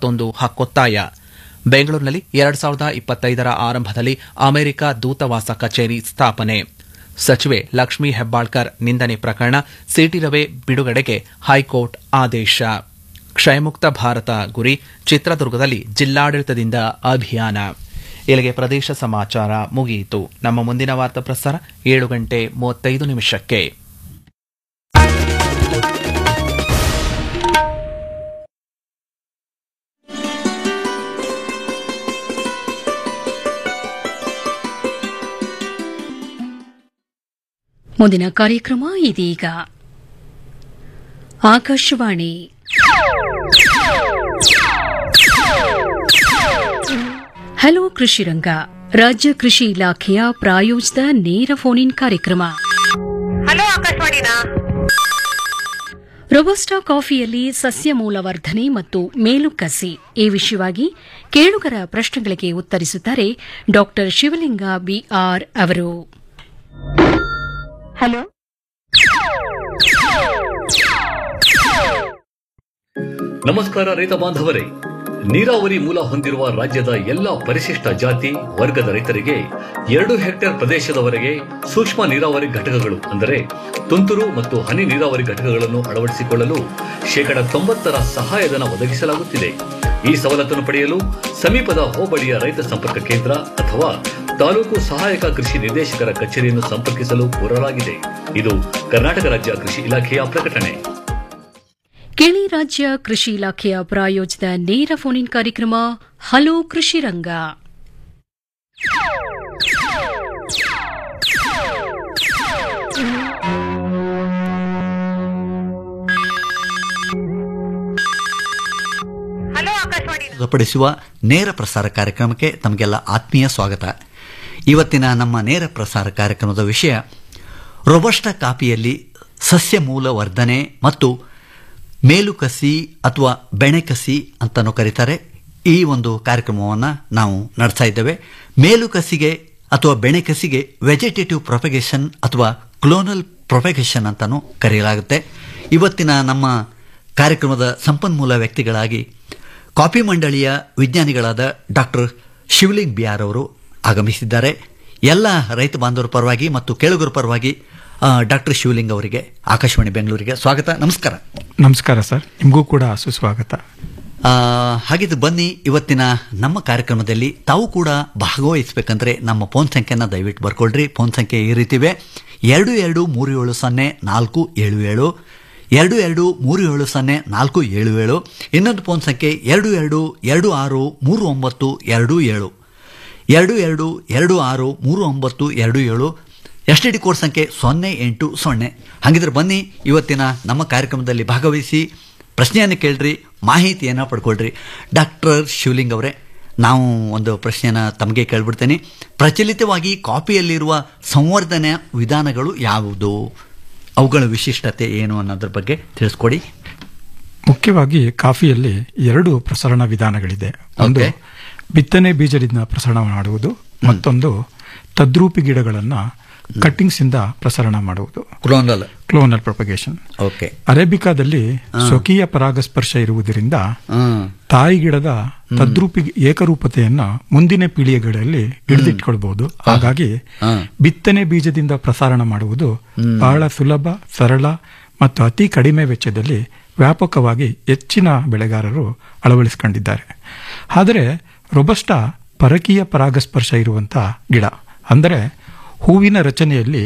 ಮತ್ತೊಂದು ಹಕ್ಕೊತ್ತಾಯ ಬೆಂಗಳೂರಿನಲ್ಲಿ ಎರಡ್ ಸಾವಿರದ ಇಪ್ಪತ್ತೈದರ ಆರಂಭದಲ್ಲಿ ಅಮೆರಿಕ ದೂತಾವಾಸ ಕಚೇರಿ ಸ್ಥಾಪನೆ ಸಚಿವೆ ಲಕ್ಷ್ಮೀ ಹೆಬ್ಬಾಳ್ಕರ್ ನಿಂದನೆ ಪ್ರಕರಣ ಸಿಟಿ ರವೆ ಬಿಡುಗಡೆಗೆ ಹೈಕೋರ್ಟ್ ಆದೇಶ ಕ್ಷಯಮುಕ್ತ ಭಾರತ ಗುರಿ ಚಿತ್ರದುರ್ಗದಲ್ಲಿ ಜಿಲ್ಲಾಡಳಿತದಿಂದ ಅಭಿಯಾನ ಇಲ್ಲಿಗೆ ಪ್ರದೇಶ ಸಮಾಚಾರ ಮುಗಿಯಿತು ನಮ್ಮ ಮುಂದಿನ ವಾರ್ತಾ ಪ್ರಸಾರ ಏಳು ಗಂಟೆ ಮೂವತ್ತೈದು ನಿಮಿಷಕ್ಕೆ ಮುಂದಿನ ಕಾರ್ಯಕ್ರಮ ಇದೀಗ ಆಕಾಶವಾಣಿ ಹಲೋ ಕೃಷಿ ರಂಗ ರಾಜ್ಯ ಕೃಷಿ ಇಲಾಖೆಯ ಪ್ರಾಯೋಜಿತ ನೇರ ಫೋನ್ ಇನ್ ಕಾರ್ಯಕ್ರಮ ಹಲೋ ಆಕಾಶವಾಣಿನಾ ರೊಬಸ್ಟಾ ಕಾಫಿಯಲ್ಲಿ ಸಸ್ಯ ಮೂಲವರ್ಧನೆ ಮತ್ತು ಮೇಲುಕಸಿ ಈ ವಿಷಯವಾಗಿ ಕೇಳುಗರ ಪ್ರಶ್ನೆಗಳಿಗೆ ಉತ್ತರಿಸುತ್ತಾರೆ ಡಾ ಶಿವಲಿಂಗ ಬಿಆರ್ ಅವರು ಹಲೋ ನಮಸ್ಕಾರ ರೈತ ಬಾಂಧವರೇ ನೀರಾವರಿ ಮೂಲ ಹೊಂದಿರುವ ರಾಜ್ಯದ ಎಲ್ಲ ಪರಿಶಿಷ್ಟ ಜಾತಿ ವರ್ಗದ ರೈತರಿಗೆ ಎರಡು ಹೆಕ್ಟೇರ್ ಪ್ರದೇಶದವರೆಗೆ ಸೂಕ್ಷ್ಮ ನೀರಾವರಿ ಘಟಕಗಳು ಅಂದರೆ ತುಂತುರು ಮತ್ತು ಹನಿ ನೀರಾವರಿ ಘಟಕಗಳನ್ನು ಅಳವಡಿಸಿಕೊಳ್ಳಲು ಶೇಕಡ ತೊಂಬತ್ತರ ಸಹಾಯಧನ ಒದಗಿಸಲಾಗುತ್ತಿದೆ ಈ ಸವಲತ್ತನ್ನು ಪಡೆಯಲು ಸಮೀಪದ ಹೋಬಳಿಯ ರೈತ ಸಂಪರ್ಕ ಕೇಂದ್ರ ಅಥವಾ ತಾಲೂಕು ಸಹಾಯಕ ಕೃಷಿ ನಿರ್ದೇಶಕರ ಕಚೇರಿಯನ್ನು ಸಂಪರ್ಕಿಸಲು ಕೋರಲಾಗಿದೆ ಇದು ಕರ್ನಾಟಕ ರಾಜ್ಯ ಕೃಷಿ ಇಲಾಖೆಯ ಪ್ರಕಟಣೆ ಕೇಳಿ ರಾಜ್ಯ ಕೃಷಿ ಇಲಾಖೆಯ ಪ್ರಾಯೋಜಿತ ನೇರ ಫೋನ್ ಇನ್ ಕಾರ್ಯಕ್ರಮ ಹಲೋ ಕೃಷಿ ರಂಗ ಹಲೋ ಆಕಾಶವಾಣಿ ಪ್ರಸ್ತುತಪಡಿಸುವ ನೇರ ಪ್ರಸಾರ ಕಾರ್ಯಕ್ರಮಕ್ಕೆ ತಮಗೆಲ್ಲ ಆತ್ಮೀಯ ಸ್ವಾಗತ ಇವತ್ತಿನ ನಮ್ಮ ನೇರ ಪ್ರಸಾರ ಕಾರ್ಯಕ್ರಮದ ವಿಷಯ ರೊಬಸ್ಟ ಕಾಪಿಯಲ್ಲಿ ಸಸ್ಯ ಮೂಲ ವರ್ಧನೆ ಮತ್ತು ಮೇಲುಕಸಿ ಅಥವಾ ಬೆಣೆಕಸಿ ಅಂತಲೂ ಕರೀತಾರೆ ಈ ಒಂದು ಕಾರ್ಯಕ್ರಮವನ್ನು ನಾವು ನಡೆಸ್ತಾ ಇದ್ದೇವೆ ಮೇಲುಕಸಿಗೆ ಅಥವಾ ಬೆಣೆಕಸಿಗೆ ವೆಜಿಟೇಟಿವ್ ಪ್ರೊಪಗೇಷನ್ ಅಥವಾ ಕ್ಲೋನಲ್ ಪ್ರೊಪಗೇಷನ್ ಅಂತಲೂ ಕರೆಯಲಾಗುತ್ತೆ ಇವತ್ತಿನ ನಮ್ಮ ಕಾರ್ಯಕ್ರಮದ ಸಂಪನ್ಮೂಲ ವ್ಯಕ್ತಿಗಳಾಗಿ ಕಾಫಿ ಮಂಡಳಿಯ ವಿಜ್ಞಾನಿಗಳಾದ ಡಾಕ್ಟರ್ ಶಿವಲಿಂಗ್ ಬಿಆರ್ ಅವರು ಆಗಮಿಸಿದ್ದಾರೆ ಎಲ್ಲ ರೈತ ಬಾಂಧವರ ಪರವಾಗಿ ಮತ್ತು ಕೇಳುಗರ ಪರವಾಗಿ ಡಾಕ್ಟರ್ ಶಿವಲಿಂಗ್ ಅವರಿಗೆ ಆಕಾಶವಾಣಿ ಬೆಂಗಳೂರಿಗೆ ಸ್ವಾಗತ ನಮಸ್ಕಾರ ನಮಸ್ಕಾರ ಸರ್ ನಿಮಗೂ ಕೂಡ ಸುಸ್ವಾಗತ ಆ, ಹಾಗಿದ್ದು ಬನ್ನಿ ಇವತ್ತಿನ ನಮ್ಮ ಕಾರ್ಯಕ್ರಮದಲ್ಲಿ ತಾವು ಕೂಡ ಭಾಗವಹಿಸಬೇಕಂದ್ರೆ ನಮ್ಮ ಫೋನ್ ಸಂಖ್ಯೆನ ದಯವಿಟ್ಟು ಬರ್ಕೊಳ್ರಿ ಫೋನ್ ಸಂಖ್ಯೆ ಈ ರೀತಿವೆ ಎರಡು ಎರಡು ಮೂರು ಏಳು ಸೊನ್ನೆ ನಾಲ್ಕು ಏಳು ಏಳು ಎರಡು ಎರಡು ಮೂರು ಏಳು ಸೊನ್ನೆ ನಾಲ್ಕು ಏಳು ಏಳು ಇನ್ನೊಂದು ಫೋನ್ ಸಂಖ್ಯೆ ಎರಡು ಎರಡು ಎರಡು ಆರು ಮೂರು ಒಂಬತ್ತು ಎರಡು ಏಳು ಎರಡು ಎರಡು ಎರಡು ಆರು ಮೂರು ಒಂಬತ್ತು ಎರಡು ಏಳು ಎಸ್ ಟಿ ಡಿ ಕೋಡ್ ಸಂಖ್ಯೆ ಸೊನ್ನೆ ಎಂಟು ಸೊನ್ನೆ ಹಾಗಿದ್ರೆ ಬನ್ನಿ ಇವತ್ತಿನ ನಮ್ಮ ಕಾರ್ಯಕ್ರಮದಲ್ಲಿ ಭಾಗವಹಿಸಿ ಪ್ರಶ್ನೆಯನ್ನು ಕೇಳ್ರಿ ಮಾಹಿತಿಯನ್ನು ಪಡ್ಕೊಳ್ರಿ ಡಾಕ್ಟರ್ ಶಿವಲಿಂಗ್ ಅವರೇ ನಾವು ಒಂದು ಪ್ರಶ್ನೆನ ತಮಗೆ ಕೇಳ್ಬಿಡ್ತೇನೆ ಪ್ರಚಲಿತವಾಗಿ ಕಾಪಿಯಲ್ಲಿರುವ ಸಂವರ್ಧನೆ ವಿಧಾನಗಳು ಯಾವುದು ಅವುಗಳ ವಿಶಿಷ್ಟತೆ ಏನು ಅನ್ನೋದ್ರ ಬಗ್ಗೆ ತಿಳಿಸ್ಕೊಡಿ ಮುಖ್ಯವಾಗಿ ಕಾಫಿಯಲ್ಲಿ ಎರಡು ಪ್ರಸರಣ ವಿಧಾನಗಳಿದೆ ಒಂದು Okay. ಬಿತ್ತನೆ ಬೀಜದಿಂದ ಪ್ರಸರಣ ಮಾಡುವುದು ಮತ್ತೊಂದು ತದ್ರೂಪಿ ಗಿಡಗಳನ್ನ ಕಟ್ಟಿಂಗ್ಸ್ ಇಂದ ಪ್ರಸರಣ ಮಾಡುವುದು ಕ್ರೋನಲ್ ಕ್ಲೋನಲ್ ಪ್ರೊಪಗೇಷನ್ ಓಕೆ ಅರೇಬಿಕಾದಲ್ಲಿ ಸ್ವಕೀಯ ಪರಾಗಸ್ಪರ್ಶ ಇರುವುದರಿಂದ ಹ್ಮ್ ತಾಯಿ ಗಿಡದ ತದ್ರೂಪಿ ಏಕರೂಪತೆಯನ್ನ ಮುಂದಿನ ಪೀಳಿಗೆಗಳಲ್ಲಿ ಹಿಡಿದಿಟ್ಕೊಳ್ಬಹುದು ಹಾಗಾಗಿ ಹಾ. ಬಿತ್ತನೆ ಬೀಜದಿಂದ ಪ್ರಸಾರಣ ಮಾಡುವುದು ಬಹಳ ಸುಲಭ ಸರಳ ಮತ್ತು ಅತಿ ಕಡಿಮೆ ವೆಚ್ಚದಲ್ಲಿ ವ್ಯಾಪಕವಾಗಿ ಹೆಚ್ಚಿನ ಬೆಳೆಗಾರರು ಅಳವಡಿಸಿಕೊಂಡಿದ್ದಾರೆ ಆದರೆ ರೊಬಸ್ಟಾ ಪರಕೀಯ ಪರಾಗಸ್ಪರ್ಶ ಇರುವಂತ ಗಿಡ ಅಂದರೆ ಹೂವಿನ ರಚನೆಯಲ್ಲಿ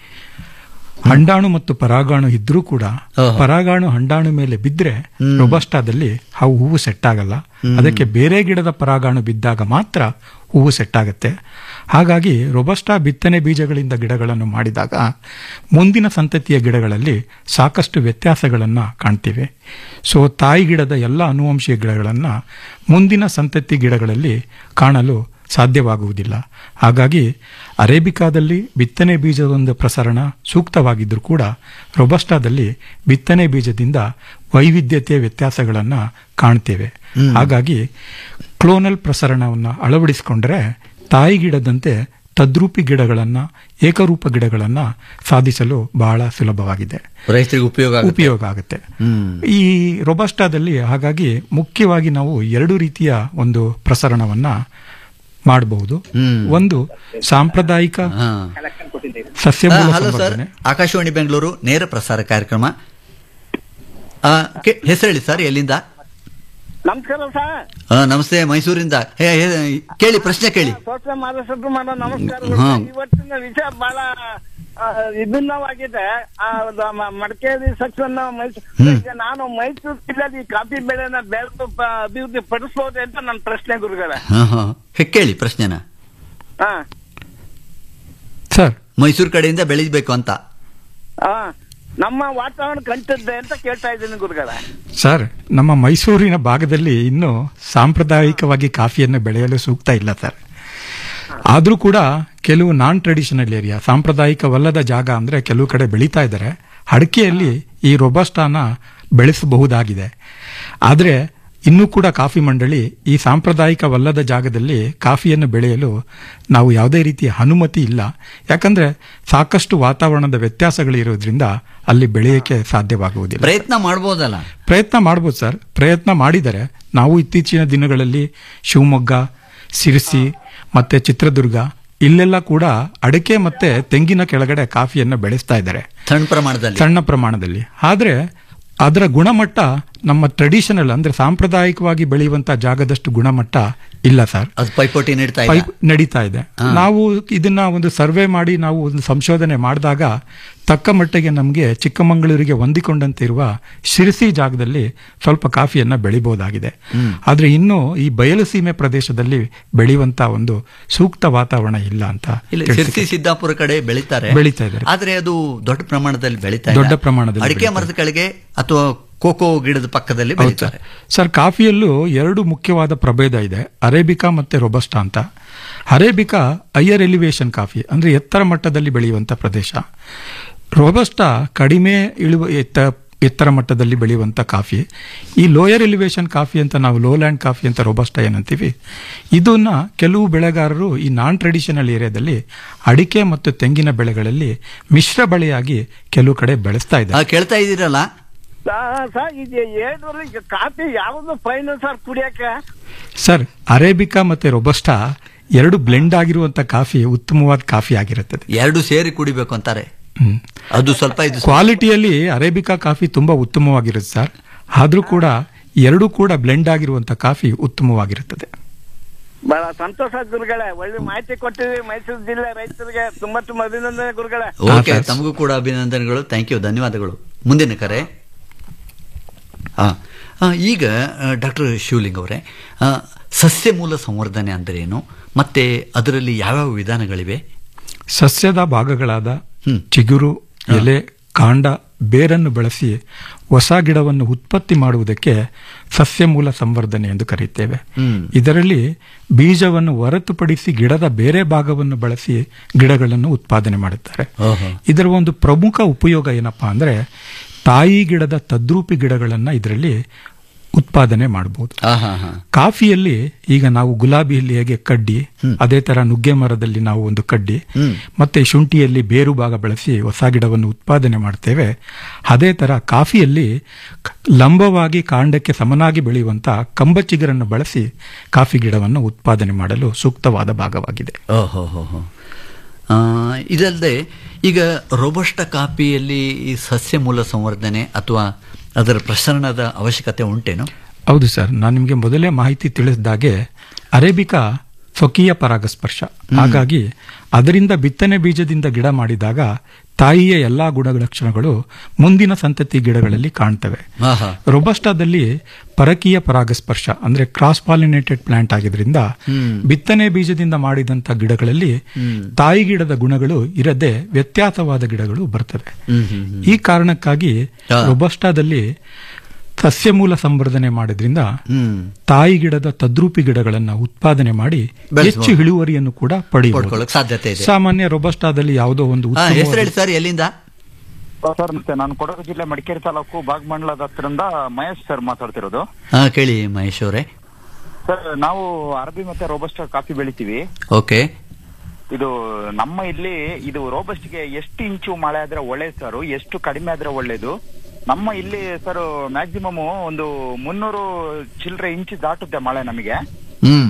ಹಂಡಾಣು ಮತ್ತು ಪರಾಗಾಣು ಇದ್ರೂ ಕೂಡ ಓಹೋ. ಪರಾಗಾಣು ಹಂಡಾಣು ಮೇಲೆ ಬಿದ್ರೆ ರೊಬಸ್ಟಾದಲ್ಲಿ ಆ ಹೂವು ಸೆಟ್ ಆಗಲ್ಲ ಅದಕ್ಕೆ ಬೇರೆ ಗಿಡದ ಪರಾಗಾಣು ಬಿದ್ದಾಗ ಮಾತ್ರ ಹೂವು ಸೆಟ್ ಆಗುತ್ತೆ ಹಾಗಾಗಿ ರೊಬಸ್ಟಾ ಬಿತ್ತನೆ ಬೀಜಗಳಿಂದ ಗಿಡಗಳನ್ನು ಮಾಡಿದಾಗ ಮುಂದಿನ ಸಂತತಿಯ ಗಿಡಗಳಲ್ಲಿ ಸಾಕಷ್ಟು ವ್ಯತ್ಯಾಸಗಳನ್ನು ಕಾಣ್ತೀವಿ ಸೊ ತಾಯಿ ಗಿಡದ ಎಲ್ಲ ಅನುವಂಶೀಯ ಗಿಡಗಳನ್ನು ಮುಂದಿನ ಸಂತತಿ ಗಿಡಗಳಲ್ಲಿ ಕಾಣಲು ಸಾಧ್ಯವಾಗುವುದಿಲ್ಲ ಹಾಗಾಗಿ ಅರೇಬಿಕಾದಲ್ಲಿ ಬಿತ್ತನೆ ಬೀಜದೊಂದು ಪ್ರಸರಣ ಸೂಕ್ತವಾಗಿದ್ದರೂ ಕೂಡ ರೊಬಸ್ಟಾದಲ್ಲಿ ಬಿತ್ತನೆ ಬೀಜದಿಂದ ವೈವಿಧ್ಯತೆಯ ವ್ಯತ್ಯಾಸಗಳನ್ನು ಕಾಣ್ತೇವೆ ಹಾಗಾಗಿ ಕ್ಲೋನಲ್ ಪ್ರಸರಣವನ್ನು ಅಳವಡಿಸಿಕೊಂಡ್ರೆ ತಾಯಿ ಗಿಡದಂತೆ ತದ್ರೂಪಿ ಗಿಡಗಳನ್ನ ಏಕರೂಪ ಗಿಡಗಳನ್ನ ಸಾಧಿಸಲು ಬಹಳ ಸುಲಭವಾಗಿದೆ ರೈತರಿಗೆ ಉಪಯೋಗ ಆಗುತ್ತೆ. ಉಪಯೋಗ ಆಗುತ್ತೆ ಹ್ಮ್. ಈ ರೊಬಸ್ಟಾದಲ್ಲಿ ಹಾಗಾಗಿ ಮುಖ್ಯವಾಗಿ ನಾವು ಎರಡು ರೀತಿಯ ಒಂದು ಪ್ರಸರಣವನ್ನ ಮಾಡಬಹುದು ಹ್ಮ್. ಒಂದು ಸಾಂಪ್ರದಾಯಿಕ ಹಾ. ಸಸ್ಯ ಆ, ಮೂಲ ಹಲೋ ಸರ್ ಸಂವರ್ಧನೆ ಆಕಾಶವಾಣಿ ಬೆಂಗಳೂರು ನೇರ ಪ್ರಸಾರ ಕಾರ್ಯಕ್ರಮ ಆ, ಕೆ- ಹೆಸರು ಹೇಳಿ ಸರ್ ಎಲ್ಲಿಂದ ನಮಸ್ಕಾರ ಸರ್ ಆ, ನಮಸ್ತೆ ಮೈಸೂರಿಂದ ಹೇ, ಹೇ, ಕೇಳಿ ಪ್ರಶ್ನೆ ಕೇಳಿ ಸೋಷಿಯಲ್ ಮಾನಸರು ಮಾಡೋ ನಮಸ್ಕಾರ ಹಾ. ಇವತ್ತಿನ ವಿಷಯ ಬಹಳ ಆ, ವಿಭಿನ್ನವಾಗಿದೆ ಆ, ದ- ಮ- ಮಡಿಕೇರಿ ಸೆಕ್ಷನ್ ಮೈಸೂರು ಈಗ ನಾನು ಮೈಸೂರು ಜಿಲ್ಲೆಯಲ್ಲಿ ಈ ಕಾಫಿ ಬೆಳೆನ ಬೆಳೆದು ಪ- ಅಭಿವೃದ್ಧಿ ಪಡಿಸಬಹುದೇ ಅಂತ ನನ್ನ ಪ್ರಶ್ನೆ ಗುರುಗಳೇ ಹಾ, ಹಾ. ಹೇ, ಕೇಳಿ ಪ್ರಶ್ನೆನ ಹಾ ಸರ್ ಮೈಸೂರು ಕಡೆಯಿಂದ ಬೆಳಿಬೇಕು ಅಂತ ಹಾ ನಮ್ಮ ವಾತಾವರಣ ಕಂಟದ್ದೆ ಅಂತ ಕೇಳ್ತಾ ಇದ್ದೀನಿ ಗುರುಗಳೇ ಸರ್ ನಮ್ಮ ಮೈಸೂರಿನ ಭಾಗದಲ್ಲಿ ಇನ್ನೂ ಸಾಂಪ್ರದಾಯಿಕವಾಗಿ ಕಾಫಿಯನ್ನು ಬೆಳೆಯಲು ಸೂಕ್ತ ಇಲ್ಲ ಸರ್ ಆದರೂ ಕೂಡ ಕೆಲವು ನಾನ್ ಟ್ರೆಡಿಷನಲ್ ಏರಿಯಾ ಸಾಂಪ್ರದಾಯಿಕವಲ್ಲದ ಜಾಗ ಅಂದ್ರೆ ಕೆಲವು ಕಡೆ ಬೆಳೀತಾ ಇದ್ದಾರೆ ಅಡಿಕೆಯಲ್ಲಿ ಈ ರೊಬಸ್ಟಾನ ಬೆಳೆಸಬಹುದಾಗಿದೆ ಆದರೆ ಇನ್ನೂ ಕೂಡ ಕಾಫಿ ಮಂಡಳಿ ಈ ಸಾಂಪ್ರದಾಯಿಕವಲ್ಲದ ಜಾಗದಲ್ಲಿ ಕಾಫಿಯನ್ನು ಬೆಳೆಯಲು ನಾವು ಯಾವುದೇ ರೀತಿಯ ಅನುಮತಿ ಇಲ್ಲ ಯಾಕಂದ್ರೆ ಸಾಕಷ್ಟು ವಾತಾವರಣದ ವ್ಯತ್ಯಾಸಗಳಿರೋದ್ರಿಂದ ಅಲ್ಲಿ ಬೆಳೆಯಕ್ಕೆ ಸಾಧ್ಯವಾಗುವುದಿಲ್ಲ ಪ್ರಯತ್ನ ಮಾಡ್ಬೋದಲ್ಲ ಪ್ರಯತ್ನ ಮಾಡ್ಬೋದು ಸರ್ ಪ್ರಯತ್ನ ಮಾಡಿದರೆ ನಾವು ಇತ್ತೀಚಿನ ದಿನಗಳಲ್ಲಿ ಶಿವಮೊಗ್ಗ ಸಿರಿಸಿ ಮತ್ತೆ ಚಿತ್ರದುರ್ಗ ಇಲ್ಲೆಲ್ಲ ಕೂಡ ಅಡಿಕೆ ಮತ್ತೆ ತೆಂಗಿನ ಕೆಳಗಡೆ ಕಾಫಿಯನ್ನು ಬೆಳೆಸ್ತಾ ಇದ್ದಾರೆ ಸಣ್ಣ ಪ್ರಮಾಣದಲ್ಲಿ ಸಣ್ಣ ಪ್ರಮಾಣದಲ್ಲಿ ಆದ್ರೆ ಅದರ ಗುಣಮಟ್ಟ ನಮ್ಮ ಟ್ರೆಡಿಷನಲ್ ಅಂದ್ರೆ ಸಾಂಪ್ರದಾಯಿಕವಾಗಿ ಬೆಳೆಯುವಂತ ಜಾಗದಷ್ಟು ಗುಣಮಟ್ಟ ಇಲ್ಲ ಸರ್ ಅದು ಪೈಪೋಟಿ ನೀಡ್ತಾ ಇಲ್ಲ ಪೈಪ್ ನಡೀತಾ ಇದೆ ನಾವು ಇದನ್ನ ಒಂದು ಸರ್ವೆ ಮಾಡಿ ನಾವು ಒಂದು ಸಂಶೋಧನೆ ಮಾಡಿದಾಗ ತಕ್ಕ ಮಟ್ಟಿಗೆ ನಮಗೆ ಚಿಕ್ಕಮಗಳೂರಿಗೆ ಹೊಂದಿಕೊಂಡಂತೆ ಇರುವ ಶಿರಸಿ ಜಾಗದಲ್ಲಿ ಸ್ವಲ್ಪ ಕಾಫಿಯನ್ನ ಬೆಳಿಬಹುದಾಗಿದೆ ಆದ್ರೆ ಇನ್ನು ಈ ಬಯಲು ಸೀಮೆ ಪ್ರದೇಶದಲ್ಲಿ ಬೆಳೆಯುವಂತ ಒಂದು ಸೂಕ್ತ ವಾತಾವರಣ ಇಲ್ಲ ಅಂತ ಇಲ್ಲಿ ತಿಳಿಸಿಕೆ. ಸಿರ್ಸಿ ಸಿದ್ದಾಪುರ ಕಡೆ ಬೆಳೀತಾರೆ ಬೆಳೀತಾ ಇದ್ದಾರೆ. ಆದ್ರೆ ಅದು ದೊಡ್ಡ ಪ್ರಮಾಣದಲ್ಲಿ ಬೆಳೀತಾ ಇಲ್ಲ. ದೊಡ್ಡ ಪ್ರಮಾಣದಲ್ಲಿ ಅಡಿಕೆ ಬೆಳೀತಾ ಮರದ ಕೆಳಗೆ ಅಥವಾ ಕೋಕೋ ಗಿಡದ ಪಕ್ಕದಲ್ಲಿ ಹೌದು ಬೆಳೀತಾರೆ ಸರ್. ಸರ್ ಕಾಫಿಯಲ್ಲೂ ಎರಡು ಮುಖ್ಯವಾದ ಪ್ರಭೇದ ಇದೆ ಅರೇಬಿಕಾ ಮತ್ತೆ ರೊಬಸ್ಟಾ ಅಂತ ಅರೇಬಿಕಾ ಹೈಯರ್ ಎಲಿವೇಶನ್ ಕಾಫಿ ಅಂದ್ರೆ ಎತ್ತರ ಮಟ್ಟದಲ್ಲಿ ಬೆಳೆಯುವಂತ ಪ್ರದೇಶ ರೊಬಸ್ಟಾ ಕಡಿಮೆ ಇಳುವ ಎತ್ತ ಎತ್ತರ ಮಟ್ಟದಲ್ಲಿ ಬೆಳೆಯುವಂತ ಕಾಫಿ ಈ ಲೋಯರ್ ಎಲಿವೇಶನ್ ಕಾಫಿ ಅಂತ ನಾವು ಲೋಲ್ಯಾಂಡ್ ಕಾಫಿ ಅಂತ ರೊಬಸ್ಟಾ ಏನಂತೀವಿ ಇದನ್ನ ಕೆಲವು ಬೆಳೆಗಾರರು ಈ ನಾನ್ ಟ್ರೆಡಿಷನಲ್ ಏರಿಯಾದಲ್ಲಿ ಅಡಿಕೆ ಮತ್ತು ತೆಂಗಿನ ಬೆಳೆಗಳಲ್ಲಿ ಮಿಶ್ರ ಬೆಳೆಯಾಗಿ ಕೆಲವು ಕಡೆ ಬೆಳೆಸ್ತಾ ಆ, ಇದ್ದಾರೆ ಕೇಳ್ತಾ ಇದ್ದೀರಲ್ಲ ಸರ್ ಇದು ಏಳ್ನೂರ ಕಾಫಿ ಯಾವ್ದು ಫೈನ್ ಸರ್ ಕುಡಿಯಕ್ಕೆ ಸರ್ ಅರೇಬಿಕಾ ಮತ್ತೆ ರೊಬಸ್ಟಾ ಎರಡು ಬ್ಲೆಂಡ್ ಆಗಿರುವಂತ ಕಾಫಿ ಉತ್ತಮವಾದ ಕಾಫಿ ಆಗಿರುತ್ತದೆ ಎರಡು ಸೇರಿ ಕುಡಿಬೇಕು ಅಂತಾರೆ ಹ್ಮ್. ಅದು ಸ್ವಲ್ಪ ಇದು ಸ್ವಲ್ಪ. ಕ್ವಾಲಿಟಿಯಲ್ಲಿ ಅರೇಬಿಕಾ ಕಾಫಿ ತುಂಬಾ ಉತ್ತಮವಾಗಿರುತ್ತೆ ಸರ್ ಆದ್ರೂ ಕೂಡ ಎರಡೂ ಕೂಡ ಬ್ಲೆಂಡ್ ಆಗಿರುವಂತ ಕಾಫಿ ಉತ್ತಮವಾಗಿರುತ್ತದೆ ಬಹಳ ಸಂತೋಷ ಗುರುಗಳೇ ಒಳ್ಳೆ ಮಾಹಿತಿ ಕೊಟ್ಟಿರಿ ಮೈಸೂರು ಜಿಲ್ಲೆ ರೈತರಿಗೆ ತುಂಬಾ ತುಂಬಾ ಅಭಿನಂದನೆ ಗುರುಗಳೇ ಓಕೆ ಹಾ, ಸರ್. ತಮಗೂ ಕೂಡ ಅಭಿನಂದನೆಗಳು ಥ್ಯಾಂಕ್ ಯು ಧನ್ಯವಾದಗಳು ಮುಂದಿನ ಕರೆ ಆ, ಆ, ಈಗ ಡಾಕ್ಟರ್ ಶಿವಲಿಂಗ್ ಅವರೇ ಆ, ಸಸ್ಯ ಮೂಲ ಸಂವರ್ಧನೆ ಅಂದ್ರೆ ಏನು ಮತ್ತೆ ಅದರಲ್ಲಿ ಯಾವ್ಯಾವ ವಿಧಾನಗಳಿವೆ ಸಸ್ಯದ ಭಾಗಗಳಾದ ಹ್ಮ್. ಚಿಗುರು ಎಲೆ ಕಾಂಡ ಬೇರನ್ನು ಬಳಸಿ ಹೊಸ ಗಿಡವನ್ನು ಉತ್ಪತ್ತಿ ಮಾಡುವುದಕ್ಕೆ ಸಸ್ಯ ಮೂಲ ಸಂವರ್ಧನೆ ಎಂದು ಕರೆಯುತ್ತೇವೆ ಹ್ಮ್. ಇದರಲ್ಲಿ ಬೀಜವನ್ನು ಹೊರತುಪಡಿಸಿ ಗಿಡದ ಬೇರೆ ಭಾಗವನ್ನು ಬಳಸಿ ಗಿಡಗಳನ್ನು ಉತ್ಪಾದನೆ ಮಾಡುತ್ತಾರೆ ಓಹೋ. ಇದರ ಒಂದು ಪ್ರಮುಖ ಉಪಯೋಗ ಏನಪ್ಪಾ ಅಂದ್ರೆ ತಾಯಿ ಗಿಡದ ತದ್ರೂಪಿ ಗಿಡಗಳನ್ನ ಇದರಲ್ಲಿ ಉತ್ಪಾದನೆ ಮಾಡಬಹುದು ಆ, ಹಾ, ಹಾ. ಕಾಫಿಯಲ್ಲಿ ಈಗ ನಾವು ಗುಲಾಬಿಯಲ್ಲಿ ಹೇಗೆ ಕಡ್ಡಿ ಅದೇ ತರ ನುಗ್ಗೆ ಮರದಲ್ಲಿ ನಾವು ಒಂದು ಕಡ್ಡಿ ಹ್ಮ್. ಮತ್ತೆ ಶುಂಠಿಯಲ್ಲಿ ಬೇರು ಭಾಗ ಬಳಸಿ ಹೊಸ ಗಿಡವನ್ನು ಉತ್ಪಾದನೆ ಮಾಡ್ತೇವೆ ಅದೇ ತರ ಕಾಫಿಯಲ್ಲಿ ಕ- ಲಂಬವಾಗಿ ಕಾಂಡಕ್ಕೆ ಸಮನಾಗಿ ಬೆಳೆಯುವಂತ ಕಂಬಚಿಗರನ್ನು ಬಳಸಿ ಕಾಫಿ ಗಿಡವನ್ನು ಉತ್ಪಾದನೆ ಮಾಡಲು ಸೂಕ್ತವಾದ ಭಾಗವಾಗಿದೆ ಓಹೋ ಹೋ ಹೋ ಆ, ಇದಲ್ಲದೆ ಈಗ ರೋಬಸ್ಟ ಕಾಪಿಯಲ್ಲಿ ಈ ಸಸ್ಯ ಮೂಲ ಸಂವರ್ಧನೆ ಅಥವಾ ಅದರ ಪ್ರಸರಣದ ಅವಶ್ಯಕತೆ ಉಂಟೇನು ಹೌದು ಸರ್ ನಾನು ನಿಮಗೆ ಮೊದಲೇ ಮಾಹಿತಿ ತಿಳಿಸಿದಾಗೆ ಅರೇಬಿಕಾ ಸ್ವಕೀಯ ಪರಾಗಸ್ಪರ್ಶ ಹಾಗಾಗಿ ಅದರಿಂದ ಬಿತ್ತನೆ ಬೀಜದಿಂದ ಗಿಡ ಮಾಡಿದಾಗ ತಾಯಿಯ ಎಲ್ಲಾ ಗುಣಲಕ್ಷಣಗಳು ಮುಂದಿನ ಸಂತತಿ ಗಿಡಗಳಲ್ಲಿ ಕಾಣ್ತವೆ ಆಹಾ. ರೊಬಸ್ಟಾದಲ್ಲಿ ಪರಕೀಯ ಪರಾಗಸ್ಪರ್ಶ ಅಂದ್ರೆ ಕ್ರಾಸ್ ಪಾಲಿನೇಟೆಡ್ ಪ್ಲಾಂಟ್ ಆಗಿದ್ರಿಂದ ಬಿತ್ತನೆ ಬೀಜದಿಂದ ಮಾಡಿದಂತ ಗಿಡಗಳಲ್ಲಿ ತಾಯಿ ಗಿಡದ ಗುಣಗಳು ಇರದೆ ವ್ಯತ್ಯಾಸವಾದ ಗಿಡಗಳು ಬರ್ತವೆ ಹ್ಮ್, ಹ್ಮ್, ಹ್ಮ್. ಈ ಕಾರಣಕ್ಕಾಗಿ ಹಾ. ರೊಬಸ್ಟಾದಲ್ಲಿ ಸಸ್ಯ ಮೂಲ ಸಂವರ್ಧನೆ ಮಾಡೋದ್ರಿಂದ ಹ್ಮ್ ತಾಯಿ ಗಿಡದ ತದ್ರೂಪಿ ಗಿಡಗಳನ್ನ ಉತ್ಪಾದನೆ ಮಾಡಿ ಬೆಳೆಸ್ಬೋದು. ಹೆಚ್ಚು ಇಳುವರಿಯನ್ನು ಕೂಡ ಪಡೆಯಬಹುದು ಪಡ್ಕೊಳ್ಳೋಕೆ ಸಾಧ್ಯತೆ ಇದೆ ಸಾಮಾನ್ಯ ರೊಬಸ್ಟಾದಲ್ಲಿ ಯಾವುದೋ ಒಂದು ಹಾ, ಉತ್ತಮವಾದ- ಹೆಸರು ಹೇಳಿ ಸರ್ ಎಲ್ಲಿಂದ ಸರ್ ನಮಸ್ತೆ ನಾನು ಕೊಡಗು ಜಿಲ್ಲೆ ಮಡಿಕೇರಿ ತಾಲೂಕು ಬಾಗಮಂಡಲದ ಹತ್ರದಿಂದ ಮಹೇಶ್ ಸರ್ ಮಾತಾಡ್ತಿರೋದು ಹಾ ಕೇಳಿ ಮಹೇಶ್ ಅವರೇ ಸರ್ ನಾವು ಅರಬಿ ಮತ್ತೆ ರೋಬಸ್ಟ ಕಾಫಿ ಬೆಳಿತೀವಿ ಓಕೆ ಇದು ನಮ್ಮ ಇಲ್ಲಿ ಇದು ರೋಬಸ್ಟ್ಗೆ ಎಷ್ಟು ಇಂಚು ಮಳೆ ಆದ್ರೆ ಒಳ್ಳೇದು ಸರ್ ಎಷ್ಟು ಕಡಿಮೆ ಆದ್ರೆ ಒಳ್ಳೇದು ನಮ್ಮ ಇಲ್ಲಿ ಸರ್ ಮ್ಯಾಕ್ಸಿಮಮ್ ಒಂದು ಮುನ್ನೂರು ಚಿಲ್ಲರೆ ಇಂಚು ದಾಟುತ್ತೆ ಮಳೆ ನಮಗೆ ಹ್ಮ್